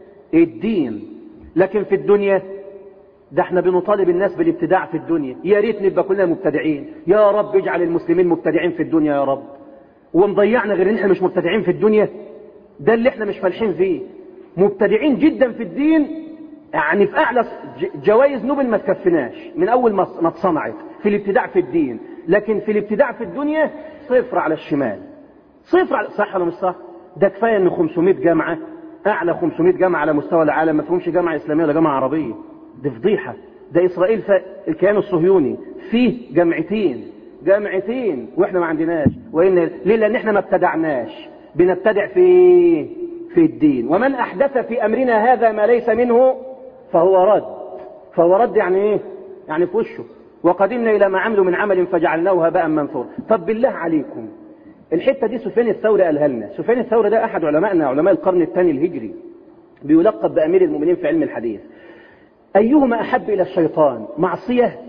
الدين لكن في الدنيا ده احنا بنطالب الناس بالابتداع في الدنيا يا ريت نبقى كلنا مبتدعين يا رب اجعل المسلمين مبتدعين في الدنيا يا رب ومضيعنا غير ان احنا مش مبتدعين في الدنيا ده اللي احنا مش فالحين فيه مبتدعين جدا في الدين يعني في اعلى جوائز نوبل ما تكفناش من اول ما اتصنعت في الابتداع في الدين لكن في الابتداع في الدنيا صفر على الشمال صفر على صح ولا مش صح ده كفايه ان 500 جامعه اعلى 500 جامعه على مستوى العالم ما فيهمش جامعه اسلاميه ولا جامعه عربيه دي فضيحه ده اسرائيل ف... الكيان الصهيوني فيه جامعتين جامعتين واحنا ما عندناش وان ليه لان احنا ما ابتدعناش بنبتدع في في الدين ومن احدث في امرنا هذا ما ليس منه فهو رد فهو رد يعني ايه يعني في وشه وقدمنا الى ما عملوا من عمل فجعلناه هباء منثورا طب بالله عليكم الحته دي سفيان الثوري قالها لنا سفيان الثوري ده احد علمائنا علماء القرن الثاني الهجري بيلقب بامير المؤمنين في علم الحديث ايهما احب الى الشيطان معصيه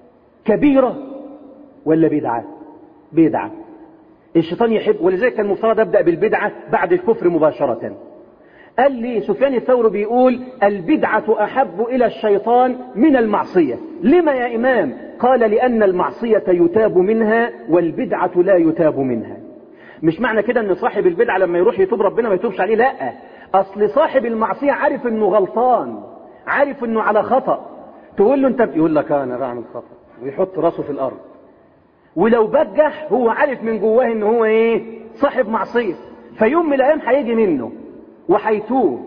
كبيره ولا بدعه بدعه الشيطان يحب ولذلك كان المفترض ابدا بالبدعه بعد الكفر مباشره قال لي سفيان الثوري بيقول البدعه احب الى الشيطان من المعصيه لما يا امام قال لان المعصيه يتاب منها والبدعه لا يتاب منها مش معنى كده ان صاحب البدعه لما يروح يتوب ربنا ما يتوبش عليه لا اصل صاحب المعصيه عارف انه غلطان عارف انه على خطا تقول له انت يقول لك انا بعمل خطا ويحط راسه في الارض ولو بجح هو عارف من جواه ان هو ايه صاحب معصيه فيوم من الايام هيجي منه وهيتوب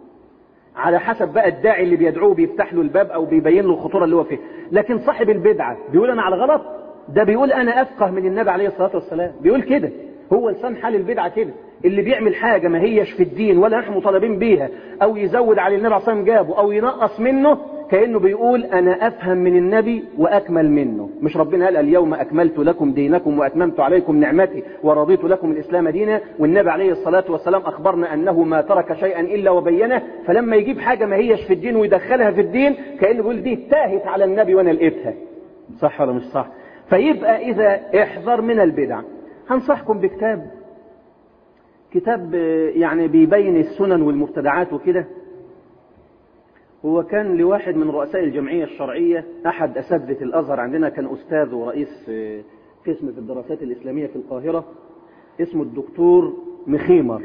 على حسب بقى الداعي اللي بيدعوه بيفتح له الباب او بيبين له الخطوره اللي هو فيها لكن صاحب البدعه بيقول انا على غلط ده بيقول انا افقه من النبي عليه الصلاه والسلام بيقول كده هو لسان حال البدعه كده اللي بيعمل حاجه ما هيش في الدين ولا نحن مطالبين بيها او يزود على النبي عليه الصلاه والسلام جابه او ينقص منه كانه بيقول انا افهم من النبي واكمل منه مش ربنا قال اليوم اكملت لكم دينكم واتممت عليكم نعمتي ورضيت لكم الاسلام دينا والنبي عليه الصلاه والسلام اخبرنا انه ما ترك شيئا الا وبينه فلما يجيب حاجه ما هيش في الدين ويدخلها في الدين كانه بيقول دي تاهت على النبي وانا لقيتها صح ولا مش صح فيبقى اذا احذر من البدع هنصحكم بكتاب كتاب يعني بيبين السنن والمبتدعات وكده هو كان لواحد من رؤساء الجمعية الشرعية أحد أساتذة الأزهر عندنا كان أستاذ ورئيس قسم في الدراسات الإسلامية في القاهرة اسمه الدكتور مخيمر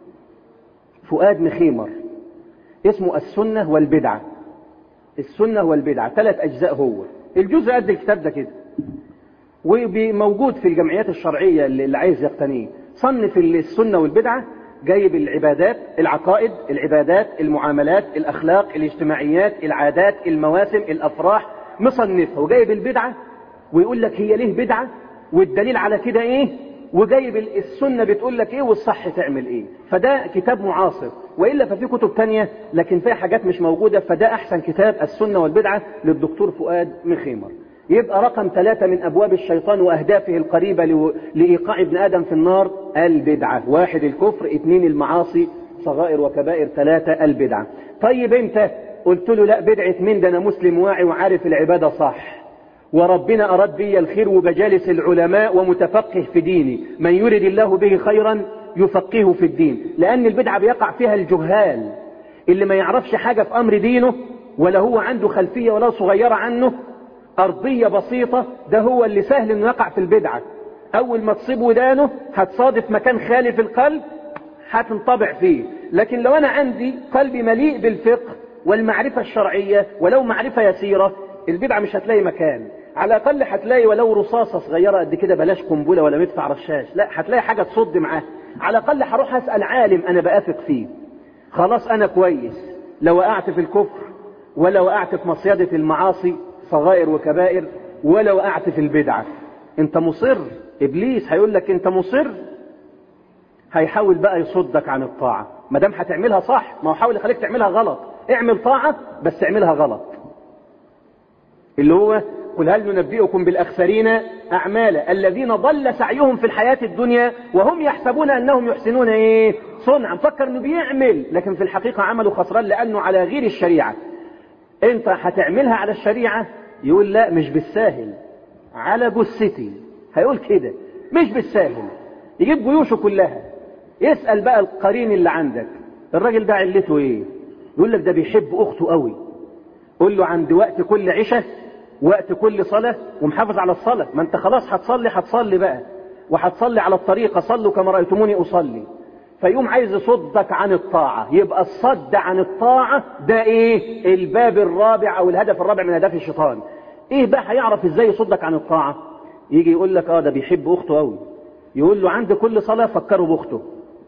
فؤاد مخيمر اسمه السنة والبدعة السنة والبدعة ثلاث أجزاء هو الجزء قد الكتاب ده كده وموجود في الجمعيات الشرعية اللي عايز يقتنيه صنف السنة والبدعة جايب العبادات العقائد العبادات المعاملات الأخلاق الاجتماعيات العادات المواسم الأفراح مصنفها وجايب البدعة ويقول لك هي ليه بدعة والدليل على كده ايه وجايب السنة بتقول لك ايه والصح تعمل ايه فده كتاب معاصر وإلا ففي كتب تانية لكن فيها حاجات مش موجودة فده أحسن كتاب السنة والبدعة للدكتور فؤاد مخيمر يبقى رقم ثلاثة من أبواب الشيطان وأهدافه القريبة لإيقاع ابن آدم في النار البدعة واحد الكفر اثنين المعاصي صغائر وكبائر ثلاثة البدعة طيب انت قلت له لا بدعة مين ده أنا مسلم واعي وعارف العبادة صح وربنا أراد بي الخير وبجالس العلماء ومتفقه في ديني من يرد الله به خيرا يفقهه في الدين لأن البدعة بيقع فيها الجهال اللي ما يعرفش حاجة في أمر دينه ولا هو عنده خلفية ولا صغيرة عنه أرضية بسيطة ده هو اللي سهل انه يقع في البدعة أول ما تصيب ودانه هتصادف مكان خالي في القلب هتنطبع فيه لكن لو أنا عندي قلبي مليء بالفقه والمعرفة الشرعية ولو معرفة يسيرة البدعة مش هتلاقي مكان على الأقل هتلاقي ولو رصاصة صغيرة قد كده بلاش قنبلة ولا مدفع رشاش لا هتلاقي حاجة تصد معاه على الأقل هروح أسأل عالم أنا بأثق فيه خلاص أنا كويس لو وقعت في الكفر ولا وقعت في مصيدة المعاصي صغائر وكبائر ولا وقعت في البدعة انت مصر ابليس هيقول لك انت مصر هيحاول بقى يصدك عن الطاعة ما دام هتعملها صح ما هو حاول يخليك تعملها غلط اعمل طاعة بس اعملها غلط اللي هو قل هل ننبئكم بالأخسرين أعمالا الذين ضل سعيهم في الحياة الدنيا وهم يحسبون أنهم يحسنون إيه صنعا فكر أنه بيعمل لكن في الحقيقة عمله خسران لأنه على غير الشريعة أنت هتعملها على الشريعة يقول لا مش بالساهل على جثتي هيقول كده مش بالساهل يجيب جيوشه كلها يسأل بقى القرين اللي عندك الراجل ده علته ايه يقول لك ده بيحب اخته قوي قول له عند وقت كل عشاء وقت كل صلاة ومحافظ على الصلاة ما انت خلاص هتصلي هتصلي بقى وهتصلي على الطريقة صلوا كما رأيتموني أصلي فيقوم عايز يصدك عن الطاعة يبقى الصد عن الطاعة ده ايه الباب الرابع او الهدف الرابع من اهداف الشيطان ايه بقى هيعرف ازاي يصدك عن الطاعة يجي يقول لك اه ده بيحب اخته قوي يقول له عند كل صلاة فكروا باخته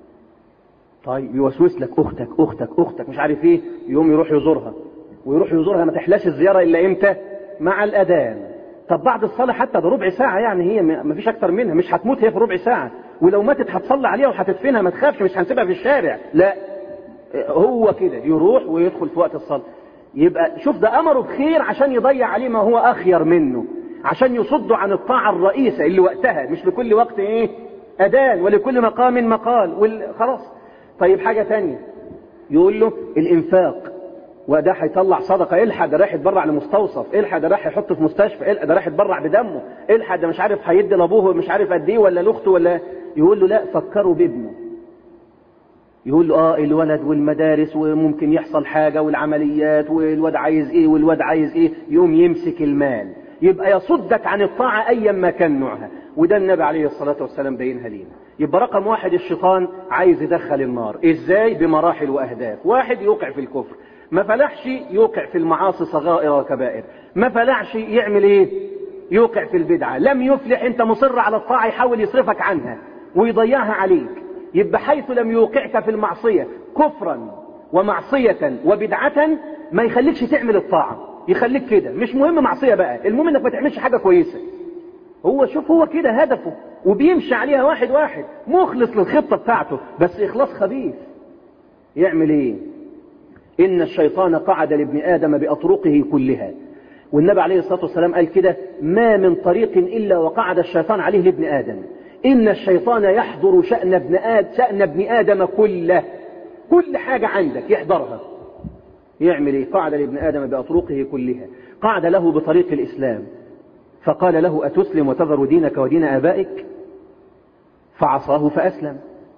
طيب يوسوس لك اختك اختك اختك مش عارف ايه يقوم يروح يزورها ويروح يزورها ما تحلاش الزيارة الا امتى مع الاذان طب بعد الصلاة حتى ده ربع ساعة يعني هي ما فيش أكتر منها مش هتموت هي في ربع ساعة ولو ماتت هتصلي عليها وهتدفنها ما تخافش مش هنسيبها في الشارع لا هو كده يروح ويدخل في وقت الصلاة يبقى شوف ده أمره بخير عشان يضيع عليه ما هو أخير منه عشان يصده عن الطاعة الرئيسة اللي وقتها مش لكل وقت إيه أذان ولكل مقام مقال خلاص طيب حاجة تانية يقول له الإنفاق وده هيطلع صدقه الحق ده رايح يتبرع لمستوصف الحق ده رايح يحطه في مستشفى الحق ده رايح يتبرع بدمه الحق ده مش عارف هيدي لابوه مش عارف قد ايه ولا لاخته ولا يقول له لا فكروا بابنه يقول له اه الولد والمدارس وممكن يحصل حاجه والعمليات والواد عايز ايه والواد عايز ايه يقوم يمسك المال يبقى يصدك عن الطاعه ايا ما كان نوعها وده النبي عليه الصلاه والسلام بينها لينا يبقى رقم واحد الشيطان عايز يدخل النار ازاي بمراحل واهداف واحد يوقع في الكفر ما فلحش يوقع في المعاصي صغائر وكبائر ما فلحش يعمل ايه يوقع في البدعة لم يفلح انت مصر على الطاعة يحاول يصرفك عنها ويضيعها عليك يبقى حيث لم يوقعك في المعصية كفرا ومعصية وبدعة ما يخليكش تعمل الطاعة يخليك كده مش مهم معصية بقى المهم انك ما تعملش حاجة كويسة هو شوف هو كده هدفه وبيمشي عليها واحد واحد مخلص للخطة بتاعته بس إخلاص خبيث يعمل ايه إن الشيطان قعد لابن آدم بأطرقه كلها والنبي عليه الصلاة والسلام قال كده ما من طريق إلا وقعد الشيطان عليه لابن آدم إن الشيطان يحضر شأن ابن آدم, شأن ابن آدم كله كل حاجة عندك يحضرها يعمل إيه قعد لابن آدم بأطرقه كلها قعد له بطريق الإسلام فقال له أتسلم وتذر دينك ودين آبائك فعصاه فأسلم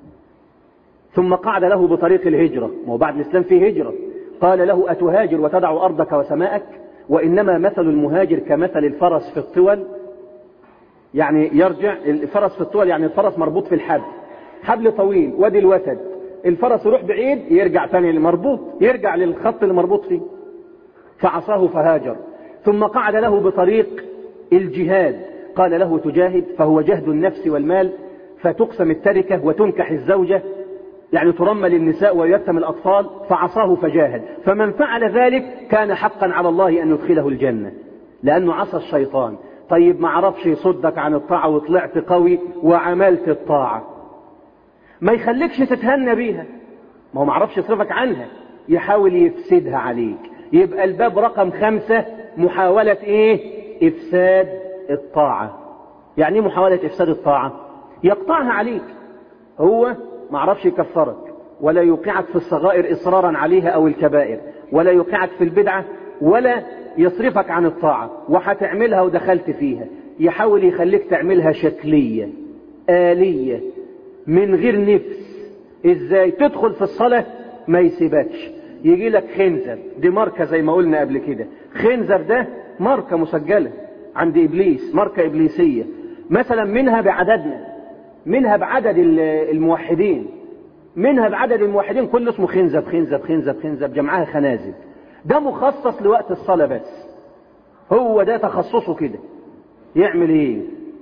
ثم قعد له بطريق الهجرة ما بعد الإسلام فيه هجرة قال له أتهاجر وتدع أرضك وسماءك وإنما مثل المهاجر كمثل الفرس في الطول يعني يرجع الفرس في الطول يعني الفرس مربوط في الحبل حبل طويل وادي الوتد الفرس يروح بعيد يرجع ثاني المربوط يرجع للخط اللي مربوط فيه فعصاه فهاجر ثم قعد له بطريق الجهاد قال له تجاهد فهو جهد النفس والمال فتقسم التركة وتنكح الزوجة يعني ترمل النساء ويتم الأطفال فعصاه فجاهد فمن فعل ذلك كان حقا على الله أن يدخله الجنة لأنه عصى الشيطان طيب ما عرفش يصدك عن الطاعة وطلعت قوي وعملت الطاعة ما يخليكش تتهنى بيها ما هو ما عرفش يصرفك عنها يحاول يفسدها عليك يبقى الباب رقم خمسة محاولة ايه افساد الطاعة يعني ايه محاولة افساد الطاعة يقطعها عليك هو ما عرفش يكفرك ولا يوقعك في الصغائر اصرارا عليها او الكبائر ولا يوقعك في البدعة ولا يصرفك عن الطاعة وهتعملها ودخلت فيها يحاول يخليك تعملها شكلية آلية من غير نفس ازاي تدخل في الصلاة ما يسيبكش يجي لك خنزر دي ماركة زي ما قلنا قبل كده خنزر ده ماركة مسجلة عند إبليس ماركة إبليسية مثلا منها بعددنا منها بعدد الموحدين منها بعدد الموحدين كله اسمه خنزب خنزب خنزب خنزب جمعها خنازب ده مخصص لوقت الصلاة بس هو ده تخصصه كده يعمل ايه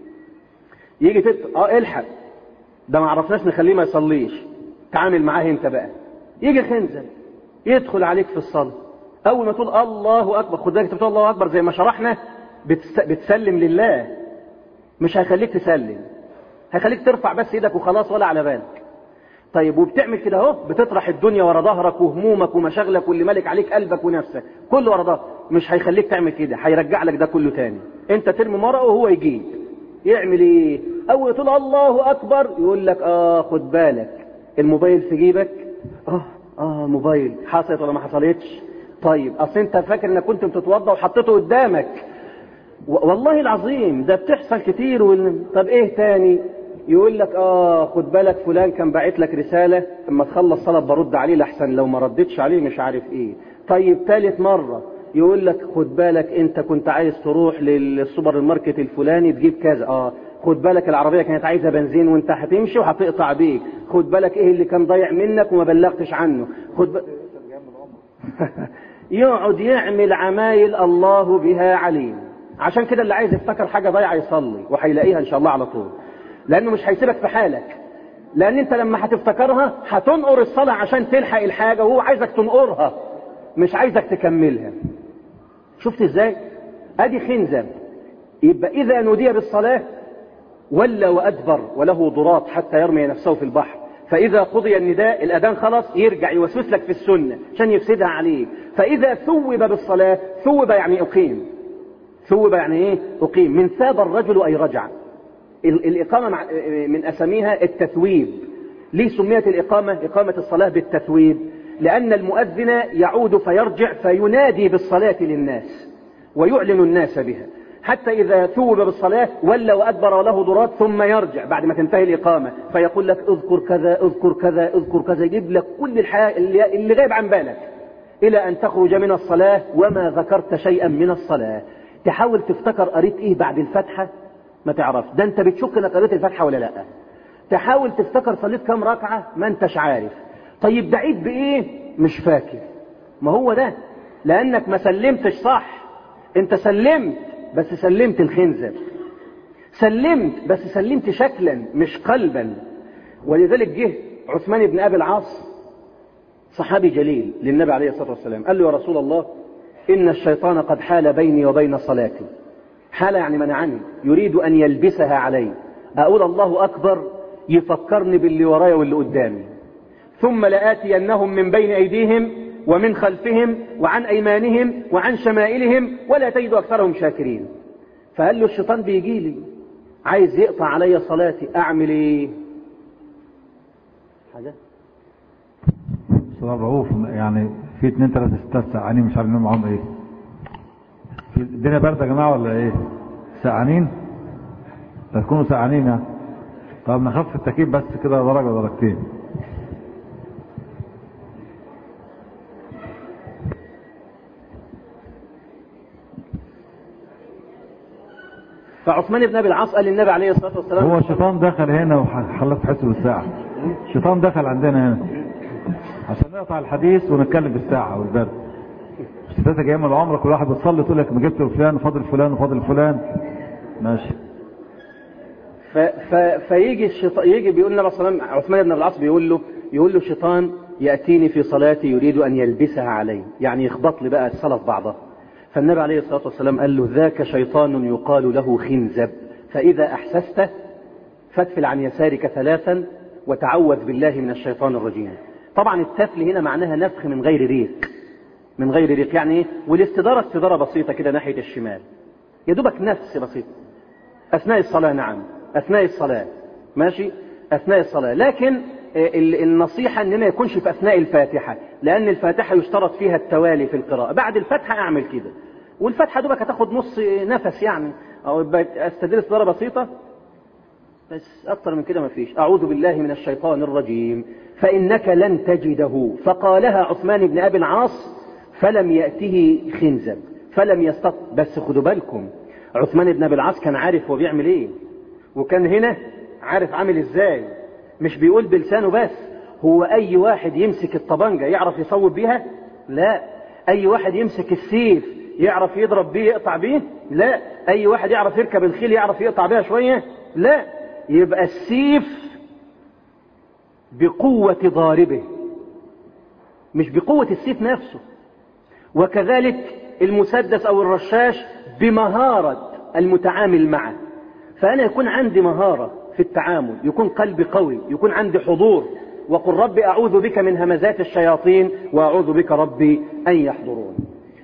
يجي تت... اه الحق ده ما عرفناش نخليه ما يصليش تعامل معاه انت بقى يجي خنزب يدخل عليك في الصلاة اول ما تقول الله اكبر خد بالك انت بتقول الله اكبر زي ما شرحنا بتس... بتسلم لله مش هيخليك تسلم هيخليك ترفع بس ايدك وخلاص ولا على بالك طيب وبتعمل كده اهو بتطرح الدنيا ورا ظهرك وهمومك ومشاغلك واللي مالك عليك قلبك ونفسك كله ورا ظهرك مش هيخليك تعمل كده هيرجع لك ده كله تاني انت ترمي مرقه وهو يجيب يعمل ايه اول تقول الله اكبر يقول لك اه خد بالك الموبايل في جيبك اه اه موبايل حصلت ولا ما حصلتش طيب اصل انت فاكر انك كنت بتتوضى وحطيته قدامك والله العظيم ده بتحصل كتير وال... طب ايه تاني يقول لك اه خد بالك فلان كان باعت لك رسالة اما تخلص صلاة برد عليه لحسن لو ما ردتش عليه مش عارف ايه طيب ثالث مرة يقول لك خد بالك انت كنت عايز تروح للسوبر الماركت الفلاني تجيب كذا اه خد بالك العربية كانت عايزة بنزين وانت هتمشي وهتقطع بيك خد بالك ايه اللي كان ضايع منك وما بلغتش عنه خد ب... يقعد يعمل عمايل الله بها عليم عشان كده اللي عايز يفتكر حاجة ضايعة يصلي وهيلاقيها ان شاء الله على طول لانه مش هيسيبك في حالك لان انت لما هتفتكرها هتنقر الصلاة عشان تلحق الحاجة وهو عايزك تنقرها مش عايزك تكملها شفت ازاي ادي خنزب يبقى اذا نودي بالصلاة ولا وادبر وله ضراط حتى يرمي نفسه في البحر فاذا قضي النداء الاذان خلص يرجع يوسوس لك في السنة عشان يفسدها عليك فاذا ثوب بالصلاة ثوب يعني اقيم ثوب يعني ايه اقيم من ثاب الرجل اي رجع الإقامة من أساميها التثويب ليه سميت الإقامة إقامة الصلاة بالتثويب لأن المؤذن يعود فيرجع فينادي بالصلاة للناس ويعلن الناس بها حتى إذا ثوب بالصلاة ولا وأدبر وله ضرات ثم يرجع بعد ما تنتهي الإقامة فيقول لك اذكر كذا اذكر كذا اذكر كذا يجيب لك كل الحياة اللي غايب عن بالك إلى أن تخرج من الصلاة وما ذكرت شيئا من الصلاة تحاول تفتكر قريت إيه بعد الفتحة ما تعرف ده انت بتشك انك قريت الفاتحه ولا لا تحاول تفتكر صليت كام ركعه ما انتش عارف طيب دعيت بايه مش فاكر ما هو ده لانك ما سلمتش صح انت سلمت بس سلمت الخنزر سلمت بس سلمت شكلا مش قلبا ولذلك جه عثمان بن ابي العاص صحابي جليل للنبي عليه الصلاه والسلام قال له يا رسول الله ان الشيطان قد حال بيني وبين صلاتي حال يعني منعني يريد أن يلبسها علي أقول الله أكبر يفكرني باللي ورايا واللي قدامي ثم لآتينهم من بين أيديهم ومن خلفهم وعن أيمانهم وعن شمائلهم ولا تجد أكثرهم شاكرين فقال له الشيطان بيجي لي عايز يقطع علي صلاتي أعمل إيه حاجة استاذ رؤوف يعني في اتنين تلاتة ستات سقعانين مش عارفين معاهم ايه في الدنيا باردة يا جماعة ولا ايه سقعانين تكونوا سقعانين يعني طب نخفف التكييف بس كده درجة درجتين فعثمان بن ابي العاص قال للنبي عليه الصلاه والسلام هو الشيطان دخل هنا وخلاك تحس بالساعة الشيطان دخل عندنا هنا عشان نقطع الحديث ونتكلم بالساعة والبرد الستات جايه من العمره كل واحد بتصلي تقول لك ما جبت فلان فاضل فلان وفاضل فلان ماشي ف... ف... فيجي الشيطان يجي بيقول النبي صلى الله عليه وسلم عثمان بن العاص بيقول له يقول له الشيطان ياتيني في صلاتي يريد ان يلبسها علي يعني يخبط لي بقى الصلاه في بعضها فالنبي عليه الصلاه والسلام قال له ذاك شيطان يقال له خنزب فاذا احسست فاتفل عن يسارك ثلاثا وتعوذ بالله من الشيطان الرجيم طبعا التفل هنا معناها نفخ من غير ريق من غير ريق يعني ايه والاستدارة استدارة بسيطة كده ناحية الشمال يا دوبك نفس بسيط أثناء الصلاة نعم أثناء الصلاة ماشي أثناء الصلاة لكن النصيحة أن ما يكونش في أثناء الفاتحة لأن الفاتحة يشترط فيها التوالي في القراءة بعد الفاتحة أعمل كده والفاتحة دوبك هتاخد نص نفس يعني أو أستدير استدارة بسيطة بس أكتر من كده ما فيش أعوذ بالله من الشيطان الرجيم فإنك لن تجده فقالها عثمان بن أبي العاص فلم يأته خنزب فلم يستطع بس خدوا بالكم عثمان بن أبي العاص كان عارف هو بيعمل إيه وكان هنا عارف عامل إزاي مش بيقول بلسانه بس هو أي واحد يمسك الطبنجة يعرف يصوب بيها لا أي واحد يمسك السيف يعرف يضرب بيه يقطع بيه لا أي واحد يعرف يركب الخيل يعرف يقطع بيها شوية لا يبقى السيف بقوة ضاربه مش بقوة السيف نفسه وكذلك المسدس أو الرشاش بمهارة المتعامل معه فأنا يكون عندي مهارة في التعامل يكون قلبي قوي يكون عندي حضور وقل ربي أعوذ بك من همزات الشياطين وأعوذ بك ربي أن يحضرون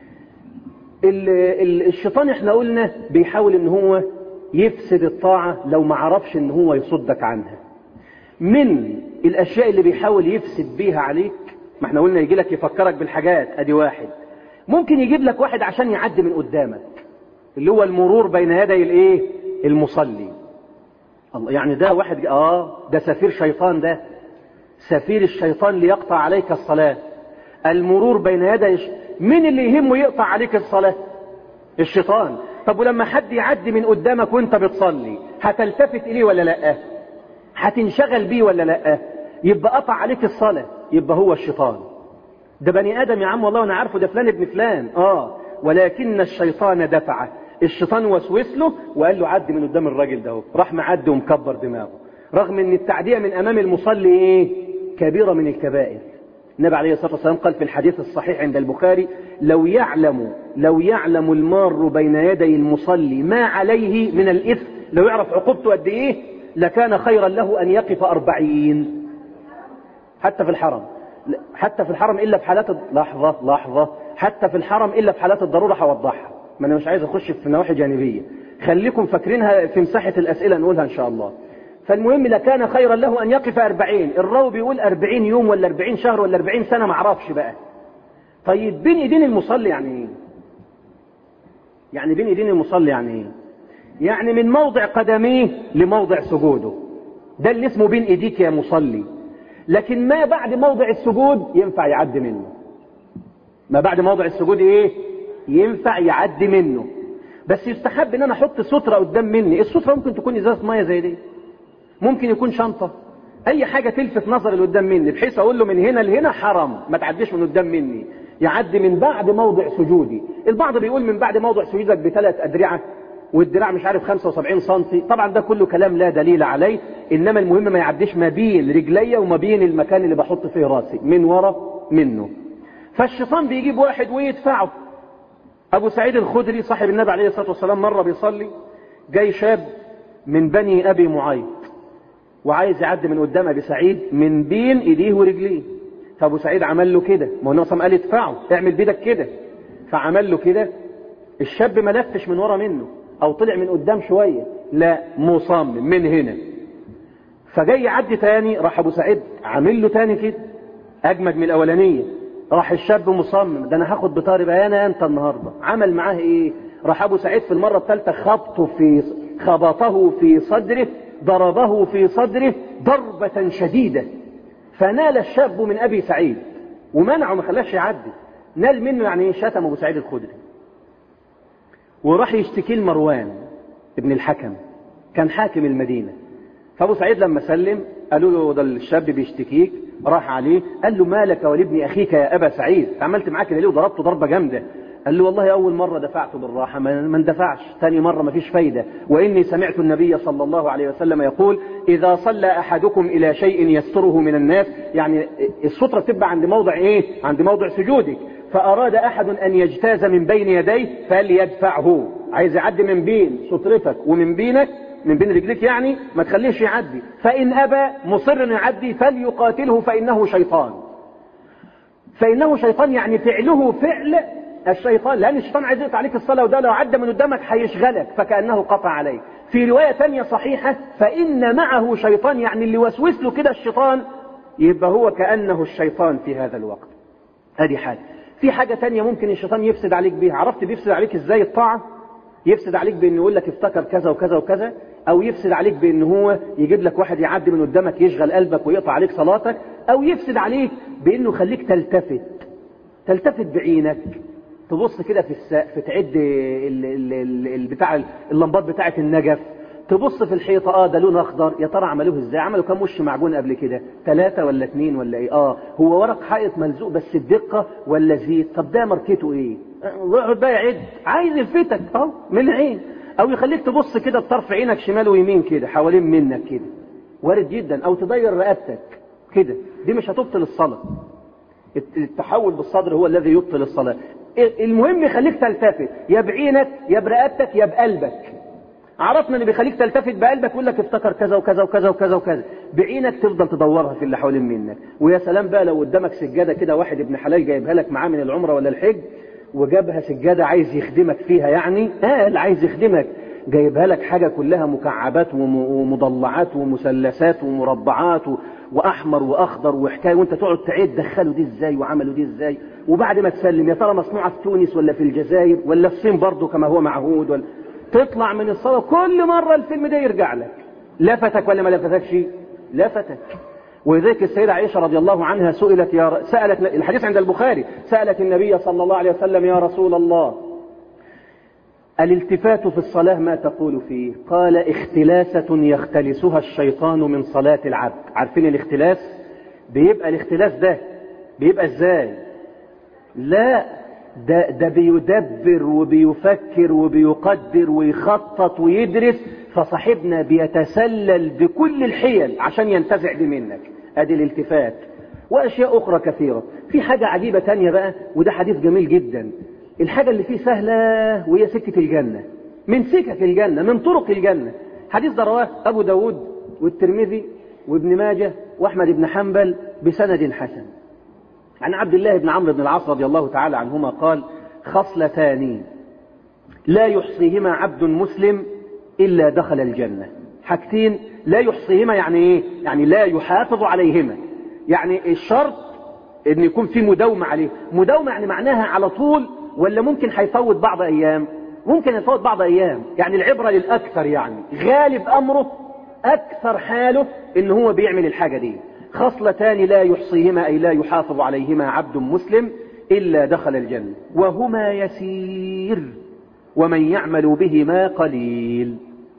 الشيطان احنا قلنا بيحاول ان هو يفسد الطاعة لو ما عرفش ان هو يصدك عنها من الاشياء اللي بيحاول يفسد بيها عليك ما احنا قلنا يجي لك يفكرك بالحاجات ادي واحد ممكن يجيب لك واحد عشان يعدي من قدامك اللي هو المرور بين يدي الايه المصلي الله يعني ده واحد اه ده سفير شيطان ده سفير الشيطان ليقطع عليك الصلاة المرور بين يدي مين اللي يهمه يقطع عليك الصلاة الشيطان طب ولما حد يعدي من قدامك وانت بتصلي هتلتفت اليه ولا لا هتنشغل بيه ولا لا يبقى قطع عليك الصلاة يبقى هو الشيطان ده بني ادم يا عم والله انا عارفه ده فلان ابن فلان اه ولكن الشيطان دفعه الشيطان وسوس له وقال له عدي من قدام الراجل ده راح معدي ومكبر دماغه رغم ان التعدية من امام المصلي ايه كبيرة من الكبائر النبي عليه الصلاة والسلام قال في الحديث الصحيح عند البخاري لو يعلم لو يعلم المار بين يدي المصلي ما عليه من الإثم لو يعرف عقوبته قد إيه لكان خيرا له أن يقف أربعين حتى في الحرم حتى في الحرم إلا في حالات لحظة لحظة حتى في الحرم إلا في حالات الضرورة هوضحها ما أنا مش عايز أخش في نواحي جانبية خليكم فاكرينها في مساحة الأسئلة نقولها إن شاء الله فالمهم لكان خيرا له أن يقف أربعين الراوي بيقول أربعين يوم ولا أربعين شهر ولا أربعين سنة معرفش بقى طيب بين ايدين المصلي يعني ايه يعني بين ايدين المصلي يعني ايه يعني من موضع قدميه لموضع سجوده ده اللي اسمه بين ايديك يا مصلي لكن ما بعد موضع السجود ينفع يعدي منه ما بعد موضع السجود ايه ينفع يعدي منه بس يستحب ان انا احط سترة قدام مني السترة ممكن تكون ازازة مية زي دي ممكن يكون شنطة اي حاجة تلفت نظر اللي قدام مني بحيث اقول له من هنا لهنا حرام ما تعديش من قدام مني يعدي من بعد موضع سجودي البعض بيقول من بعد موضع سجودك بثلاث ادرعة والدراع مش عارف 75 سنتي طبعا ده كله كلام لا دليل عليه انما المهم ما يعديش ما بين رجليا وما بين المكان اللي بحط فيه راسي من ورا منه فالشيطان بيجيب واحد ويدفعه ابو سعيد الخدري صاحب النبي عليه الصلاة والسلام مرة بيصلي جاي شاب من بني ابي معيط وعايز يعدي من قدام ابي سعيد من بين ايديه ورجليه فابو سعيد عمل له كده ما هو النبي قال ادفعه اعمل بيدك كده فعمل له كده الشاب ما لفش من ورا منه او طلع من قدام شويه لا مصمم من هنا فجاي يعدي تاني راح ابو سعيد عامل له تاني كده اجمد من الاولانيه راح الشاب مصمم ده انا هاخد بطاري بيانا انت النهارده عمل معاه ايه راح ابو سعيد في المره الثالثه خبطه في خبطه في صدره ضربه في صدره ضربة شديدة فنال الشاب من أبي سعيد ومنعه ما خلاش يعدي نال منه يعني شتم أبو سعيد الخدري وراح يشتكي لمروان ابن الحكم كان حاكم المدينة فأبو سعيد لما سلم قالوا له ده الشاب بيشتكيك راح عليه قال له مالك ولابن اخيك يا ابا سعيد عملت معاه كده ليه وضربته ضربه جامده قال له والله اول مره دفعته بالراحه ما ما اندفعش ثاني مره ما فيش فايده واني سمعت النبي صلى الله عليه وسلم يقول اذا صلى احدكم الى شيء يستره من الناس يعني الستره بتبقى عند موضع ايه عند موضع سجودك فاراد احد ان يجتاز من بين يديه فليدفعه عايز يعدي من بين سترتك ومن بينك من بين رجليك يعني ما تخليش يعدي فإن أبى مصر أن يعدي فليقاتله فإنه شيطان فإنه شيطان يعني فعله فعل الشيطان لأن الشيطان عايز يقطع عليك الصلاة وده لو عدى من قدامك هيشغلك فكأنه قطع عليك في رواية ثانية صحيحة فإن معه شيطان يعني اللي وسوس له كده الشيطان يبقى هو كأنه الشيطان في هذا الوقت هذه حاجة في حاجة ثانية ممكن الشيطان يفسد عليك بيها عرفت بيفسد عليك ازاي الطاعة يفسد عليك بانه يقول لك افتكر كذا وكذا وكذا او يفسد عليك بان هو يجيب لك واحد يعدي من قدامك يشغل قلبك ويقطع عليك صلاتك او يفسد عليك بانه يخليك تلتفت تلتفت بعينك تبص كده في السقف تعد ال- ال- ال- ال- بتاع اللمبات بتاعه النجف تبص في الحيطه اه ده لون اخضر يا ترى عملوه ازاي عملوا كام وش معجون قبل كده ثلاثه ولا اثنين ولا ايه اه هو ورق حائط ملزوق بس الدقه ولا زيت طب ده ماركته ايه اقعد بقى يعد عايز يلفتك اهو من العين او يخليك تبص كده بطرف عينك شمال ويمين كده حوالين منك كده وارد جدا او تدير رقبتك كده دي مش هتبطل الصلاه التحول بالصدر هو الذي يبطل الصلاه المهم يخليك تلتفت يا بعينك يا برقبتك يا بقلبك عرفنا ان بيخليك تلتفت بقلبك يقول لك افتكر كذا وكذا وكذا وكذا وكذا بعينك تفضل تدورها في اللي حوالين منك ويا سلام بقى لو قدامك سجاده كده واحد ابن حلال جايبها لك معاه من العمره ولا الحج وجابها سجاده عايز يخدمك فيها يعني اه اللي عايز يخدمك جايبها لك حاجه كلها مكعبات وم- ومضلعات ومثلثات ومربعات و- واحمر واخضر وحكايه وانت تقعد تعد دخلوا دي ازاي وعملوا دي ازاي وبعد ما تسلم يا ترى مصنوعه في تونس ولا في الجزائر ولا في الصين برضه كما هو معهود ولا تطلع من الصلاه كل مره الفيلم ده يرجع لك لفتك ولا ما لفتكش لفتك ولذلك السيدة عائشة رضي الله عنها سئلت يا ر... سألت الحديث عند البخاري سألت النبي صلى الله عليه وسلم يا رسول الله الالتفات في الصلاة ما تقول فيه قال اختلاسة يختلسها الشيطان من صلاة العبد عارفين الاختلاس بيبقى الاختلاس ده بيبقى ازاي لا ده, ده بيدبر وبيفكر وبيقدر ويخطط ويدرس فصاحبنا بيتسلل بكل الحيل عشان ينتزع دي منك ادي الالتفات واشياء اخرى كثيرة في حاجة عجيبة تانية بقى وده حديث جميل جدا الحاجة اللي فيه سهلة وهي سكة الجنة من سكك الجنة من طرق الجنة حديث ده رواه أبو داود والترمذي وابن ماجه وأحمد بن حنبل بسند حسن عن عبد الله بن عمرو بن العاص رضي الله تعالى عنهما قال خصلتان لا يحصيهما عبد مسلم إلا دخل الجنة حاجتين لا يحصيهما يعني إيه يعني لا يحافظ عليهما يعني الشرط ان يكون في مداومة عليه مداومة يعني معناها على طول ولا ممكن هيفوت بعض ايام ممكن يفوت بعض ايام يعني العبرة للاكثر يعني غالب امره اكثر حاله ان هو بيعمل الحاجة دي خصلتان لا يحصيهما اي لا يحافظ عليهما عبد مسلم الا دخل الجنة وهما يسير ومن يعمل بهما قليل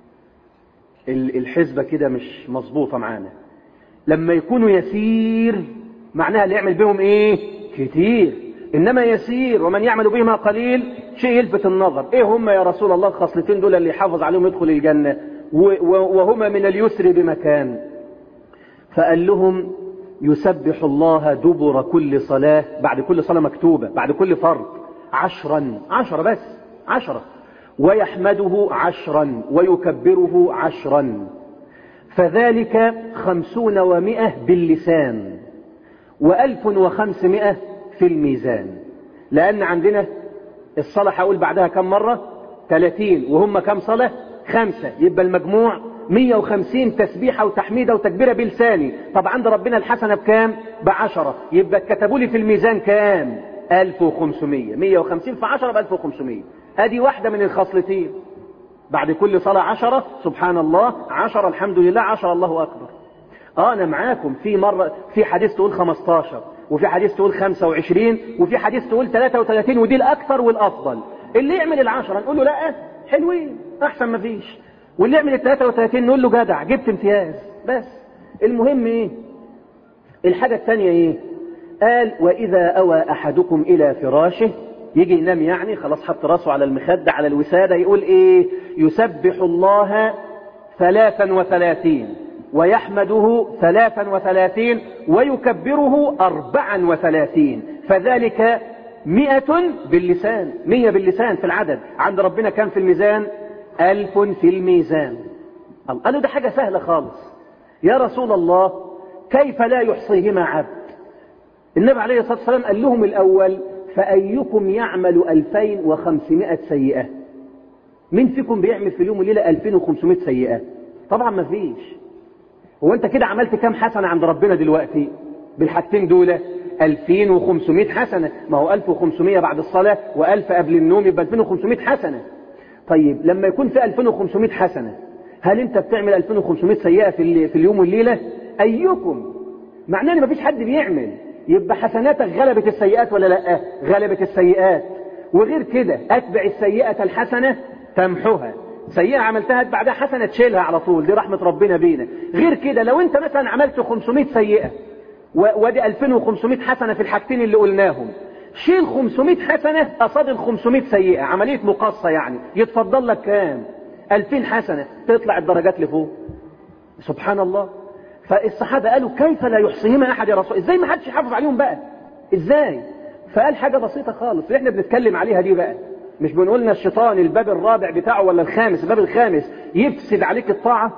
الحسبة كده مش مظبوطة معانا لما يكونوا يسير معناها اللي يعمل بهم ايه كتير انما يسير ومن يعمل بهما قليل شيء يلفت النظر ايه هم يا رسول الله الخصلتين دول اللي يحافظ عليهم يدخل الجنة وهما من اليسر بمكان فقال لهم يسبح الله دبر كل صلاة بعد كل صلاة مكتوبة بعد كل فرض عشرا عشرة بس عشرة ويحمده عشرا ويكبره عشرا فذلك خمسون ومائة باللسان وألف وخمسمائة في الميزان لأن عندنا الصلاة هقول بعدها كم مرة ثلاثين وهم كم صلاة خمسة يبقى المجموع مية وخمسين تسبيحة وتحميدة وتكبيرة بلساني طب عند ربنا الحسنة بكام بعشرة يبقى كتبوا لي في الميزان كام ألف وخمسمية مية وخمسين في عشرة بألف وخمسمية ادي واحدة من الخصلتين بعد كل صلاة عشرة سبحان الله عشرة الحمد لله عشرة الله أكبر اه انا معاكم في مرة في حديث تقول 15 وفي حديث تقول 25 وفي حديث تقول 33 ودي الاكثر والافضل اللي يعمل العشرة نقول له لا حلوين احسن ما فيش واللي يعمل ال 33 نقول له جدع جبت امتياز بس المهم ايه الحاجة الثانية ايه قال واذا اوى احدكم الى فراشه يجي ينام يعني خلاص حط راسه على المخدة على الوسادة يقول ايه يسبح الله ثلاثا وثلاثين ويحمده ثلاثا وثلاثين ويكبره أربعا وثلاثين فذلك مئة باللسان مية باللسان في العدد عند ربنا كان في الميزان ألف في الميزان قالوا ده حاجة سهلة خالص يا رسول الله كيف لا يحصيهما عبد النبي عليه الصلاة والسلام قال لهم الأول فأيكم يعمل ألفين وخمسمائة سيئة مين فيكم بيعمل في اليوم والليلة ألفين وخمسمائة سيئة طبعا ما فيش هو انت كده عملت كام حسنة عند ربنا دلوقتي بالحاجتين دول 2500 حسنة ما هو 1500 بعد الصلاة و1000 قبل النوم يبقى 2500 حسنة طيب لما يكون في 2500 حسنة هل انت بتعمل 2500 سيئة في, في اليوم والليلة ايكم معناه ان مفيش حد بيعمل يبقى حسناتك غلبت السيئات ولا لا غلبت السيئات وغير كده اتبع السيئة الحسنة تمحوها سيئة عملتها بعدها حسنة تشيلها على طول دي رحمة ربنا بينا غير كده لو انت مثلا عملت 500 سيئة ودي 2500 حسنة في الحاجتين اللي قلناهم شيل 500 حسنة قصاد ال 500 سيئة عملية مقاصة يعني يتفضل لك كام 2000 حسنة تطلع الدرجات لفوق سبحان الله فالصحابة قالوا كيف لا يحصيهما أحد يا رسول ازاي ما حدش يحافظ عليهم بقى ازاي فقال حاجة بسيطة خالص اللي احنا بنتكلم عليها دي بقى مش بنقولنا الشيطان الباب الرابع بتاعه ولا الخامس الباب الخامس يفسد عليك الطاعة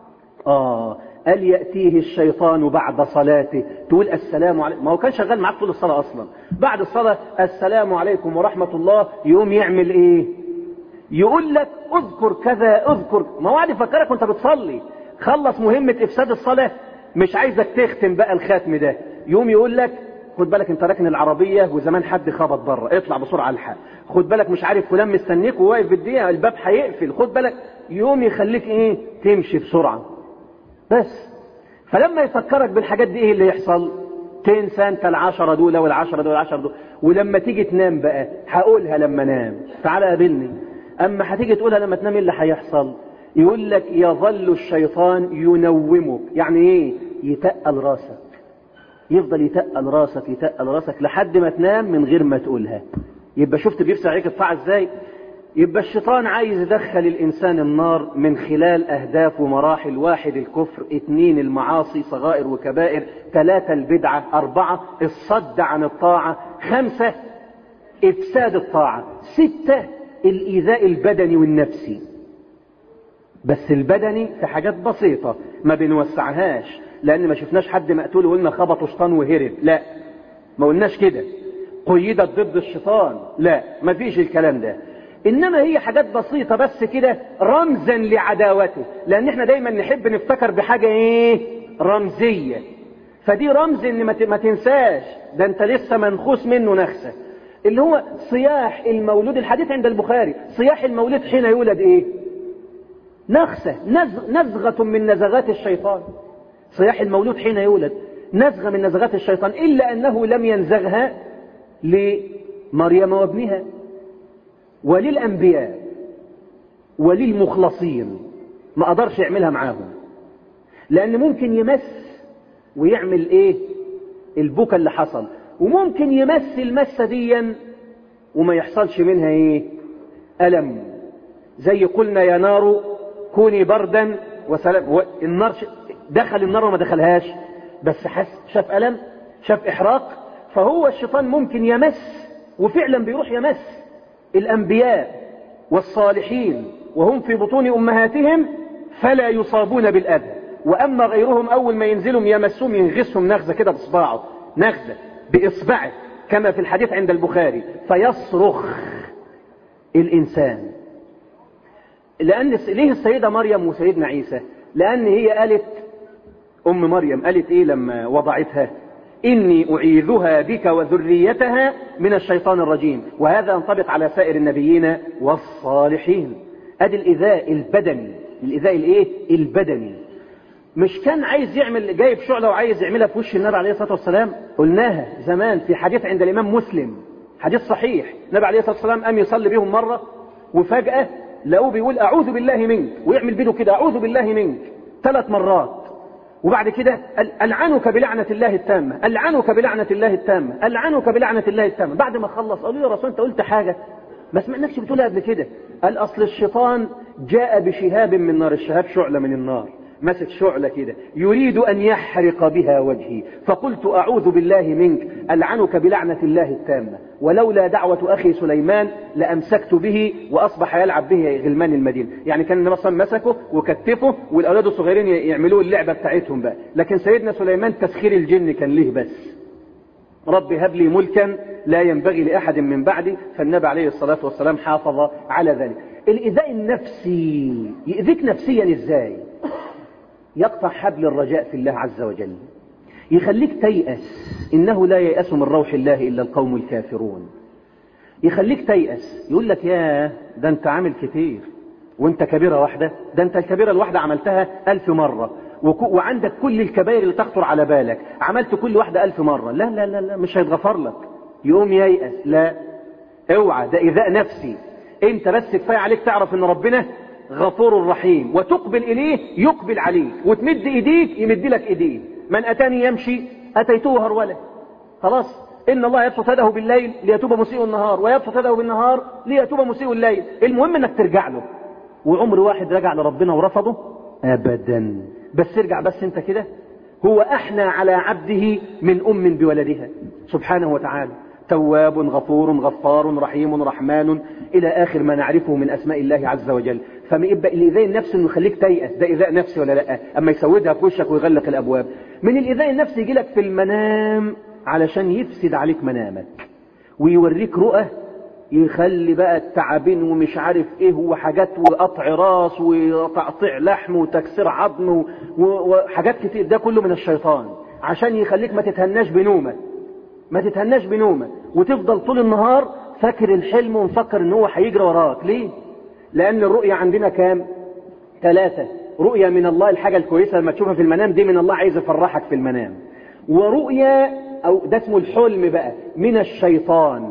آه قال يأتيه الشيطان بعد صلاته تقول السلام عليكم ما هو كان شغال معاك طول الصلاة أصلا بعد الصلاة السلام عليكم ورحمة الله يقوم يعمل إيه يقول لك اذكر كذا اذكر ما هو قاعد يفكرك وانت بتصلي خلص مهمة إفساد الصلاة مش عايزك تختم بقى الختم ده يقوم يقول لك خد بالك انت راكن العربية وزمان حد خبط بره اطلع بسرعة الحق خد بالك مش عارف فلان مستنيك وواقف بالدقيقة الباب هيقفل خد بالك يوم يخليك ايه تمشي بسرعة بس فلما يفكرك بالحاجات دي ايه اللي يحصل تنسى انت العشرة دول والعشرة دول والعشرة دول ولما تيجي تنام بقى هقولها لما انام تعالى قابلني اما هتيجي تقولها لما تنام ايه اللي هيحصل يقول لك يظل الشيطان ينومك يعني ايه يتقل راسك يفضل يتقل راسك يتقل راسك لحد ما تنام من غير ما تقولها يبقى شفت بيفسع عليك الطاعة ازاي يبقى الشيطان عايز يدخل الإنسان النار من خلال أهداف ومراحل واحد الكفر اثنين المعاصي صغائر وكبائر ثلاثة البدعة أربعة الصد عن الطاعة خمسة إفساد الطاعة ستة الإيذاء البدني والنفسي بس البدني في حاجات بسيطة ما بنوسعهاش لأن ما شفناش حد مقتول وقلنا خبطوا شيطان وهرب لا ما قلناش كده قيدت ضد الشيطان لا ما فيش الكلام ده انما هي حاجات بسيطة بس كده رمزا لعداوته لان احنا دايما نحب نفتكر بحاجة ايه رمزية فدي رمز ان ما تنساش ده انت لسه منخوس منه نخسة اللي هو صياح المولود الحديث عند البخاري صياح المولود حين يولد ايه نخسة نزغ نزغة من نزغات الشيطان صياح المولود حين يولد نزغة من نزغات الشيطان إلا أنه لم ينزغها لمريم وابنها وللأنبياء وللمخلصين ما قدرش يعملها معاهم لأن ممكن يمس ويعمل إيه البكا اللي حصل وممكن يمس المسة ديا وما يحصلش منها إيه ألم زي قلنا يا نار كوني بردا وسلام النار دخل النار وما دخلهاش بس حس شاف ألم شاف إحراق فهو الشيطان ممكن يمس وفعلا بيروح يمس الأنبياء والصالحين وهم في بطون أمهاتهم فلا يصابون بالأذى وأما غيرهم أول ما ينزلهم يمسهم ينغسهم نغزة كده بإصبعه نغزة بإصبعه كما في الحديث عند البخاري فيصرخ الإنسان لأن ليه السيدة مريم وسيدنا عيسى لأن هي قالت أم مريم قالت إيه لما وضعتها إني أعيذها بك وذريتها من الشيطان الرجيم وهذا ينطبق على سائر النبيين والصالحين أدي الإذاء البدني الإذاء الإيه البدني مش كان عايز يعمل جايب شعلة وعايز يعملها في وش النبي عليه الصلاة والسلام قلناها زمان في حديث عند الإمام مسلم حديث صحيح النبي عليه الصلاة والسلام قام يصلي بيهم مرة وفجأة لقوه بيقول أعوذ بالله منك ويعمل بيده كده أعوذ بالله منك ثلاث مرات وبعد كده ألعنك بلعنة الله التامة ألعنك بلعنة الله التامة ألعنك بلعنة الله التامة بعد ما خلص قالوا يا رسول أنت قلت حاجة ما سمعناكش بتقولها قبل كده قال أصل الشيطان جاء بشهاب من نار الشهاب شعلة من النار مسك شعلة كده يريد أن يحرق بها وجهي فقلت أعوذ بالله منك ألعنك بلعنة الله التامة ولولا دعوة أخي سليمان لأمسكت به وأصبح يلعب به غلمان المدينة يعني كان النبي صلى مسكه وكتفه والأولاد الصغيرين يعملوا اللعبة بتاعتهم بقى لكن سيدنا سليمان تسخير الجن كان ليه بس رب هب لي ملكا لا ينبغي لأحد من بعدي فالنبي عليه الصلاة والسلام حافظ على ذلك الإيذاء النفسي يؤذيك نفسيا إزاي يقطع حبل الرجاء في الله عز وجل يخليك تيأس إنه لا ييأس من روح الله إلا القوم الكافرون يخليك تيأس يقول لك يا ده أنت عامل كتير وأنت كبيرة واحدة ده أنت الكبيرة الواحدة عملتها ألف مرة وعندك كل الكبائر اللي تخطر على بالك عملت كل واحدة ألف مرة لا لا لا, لا مش هيتغفر لك يقوم ييأس لا اوعى ده إيذاء نفسي انت بس كفاية عليك تعرف ان ربنا غفور رحيم وتقبل إليه يقبل عليك وتمد إيديك يمد لك إيديه من أتاني يمشي أتيته هرولا خلاص إن الله يبسط يده بالليل ليتوب مسيء النهار ويبسط يده بالنهار ليتوب مسيء الليل المهم إنك ترجع له وعمر واحد رجع لربنا ورفضه أبدا بس ارجع بس انت كده هو أحنى على عبده من أم بولدها سبحانه وتعالى تواب غفور غفار رحيم رحمن إلى آخر ما نعرفه من أسماء الله عز وجل فما يبقى الإيذاء النفسي إنه يخليك تيأس ده إيذاء نفسي ولا لا أما يسودها في وشك ويغلق الأبواب من الإيذاء النفسي يجي لك في المنام علشان يفسد عليك منامك ويوريك رؤى يخلي بقى التعابين ومش عارف ايه وحاجات وقطع راس وتقطيع لحم وتكسير عظم وحاجات كتير ده كله من الشيطان عشان يخليك ما تتهناش بنومه ما تتهناش بنومه وتفضل طول النهار فاكر الحلم ومفكر ان هو هيجري وراك ليه لان الرؤية عندنا كام ثلاثة رؤية من الله الحاجة الكويسة لما تشوفها في المنام دي من الله عايز يفرحك في المنام ورؤية او ده اسمه الحلم بقى من الشيطان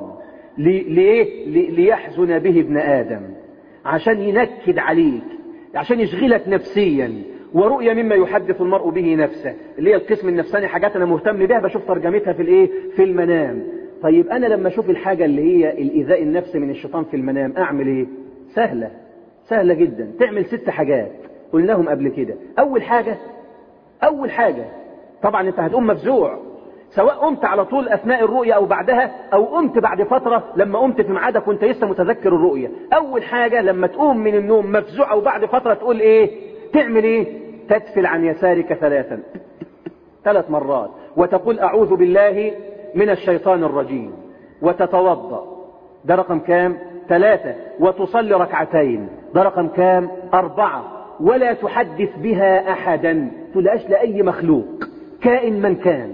ليه ليحزن به ابن ادم عشان ينكد عليك عشان يشغلك نفسيا ورؤية مما يحدث المرء به نفسه اللي هي القسم النفساني حاجات انا مهتم بها بشوف ترجمتها في الايه في المنام طيب انا لما اشوف الحاجة اللي هي الايذاء النفسي من الشيطان في المنام اعمل ايه سهلة سهلة جدا تعمل ست حاجات قلناهم قبل كده اول حاجة اول حاجة طبعا انت هتقوم مفزوع سواء قمت على طول اثناء الرؤية او بعدها او قمت بعد فترة لما قمت في ميعادك وانت لسه متذكر الرؤية اول حاجة لما تقوم من النوم مفزوع او بعد فترة تقول ايه تعمل ايه تدفل عن يسارك ثلاثا ثلاث مرات وتقول اعوذ بالله من الشيطان الرجيم وتتوضأ ده رقم كام ثلاثة وتصلي ركعتين ده رقم كام أربعة ولا تحدث بها أحدا تلاش لأي مخلوق كائن من كان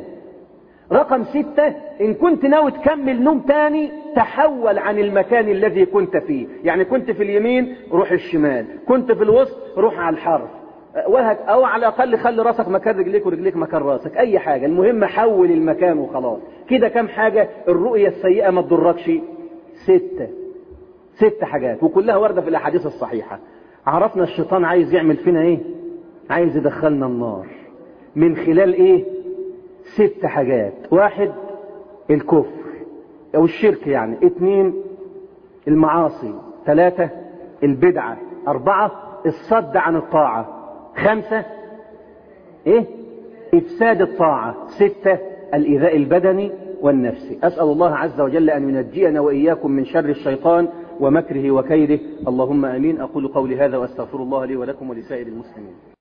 رقم ستة إن كنت ناوي تكمل نوم تاني تحول عن المكان الذي كنت فيه يعني كنت في اليمين روح الشمال كنت في الوسط روح على الحرف وهك أو على الأقل خلي راسك مكان رجليك ورجليك مكان راسك أي حاجة المهم حول المكان وخلاص كده كم حاجة الرؤية السيئة ما تضركش ستة ست حاجات وكلها واردة في الأحاديث الصحيحة عرفنا الشيطان عايز يعمل فينا ايه عايز يدخلنا النار من خلال ايه ست حاجات واحد الكفر او الشرك يعني اتنين المعاصي ثلاثة البدعة اربعة الصد عن الطاعة خمسة ايه افساد الطاعة ستة الايذاء البدني والنفسي اسأل الله عز وجل ان ينجينا واياكم من شر الشيطان ومكره وكيده اللهم امين اقول قولي هذا واستغفر الله لي ولكم ولسائر المسلمين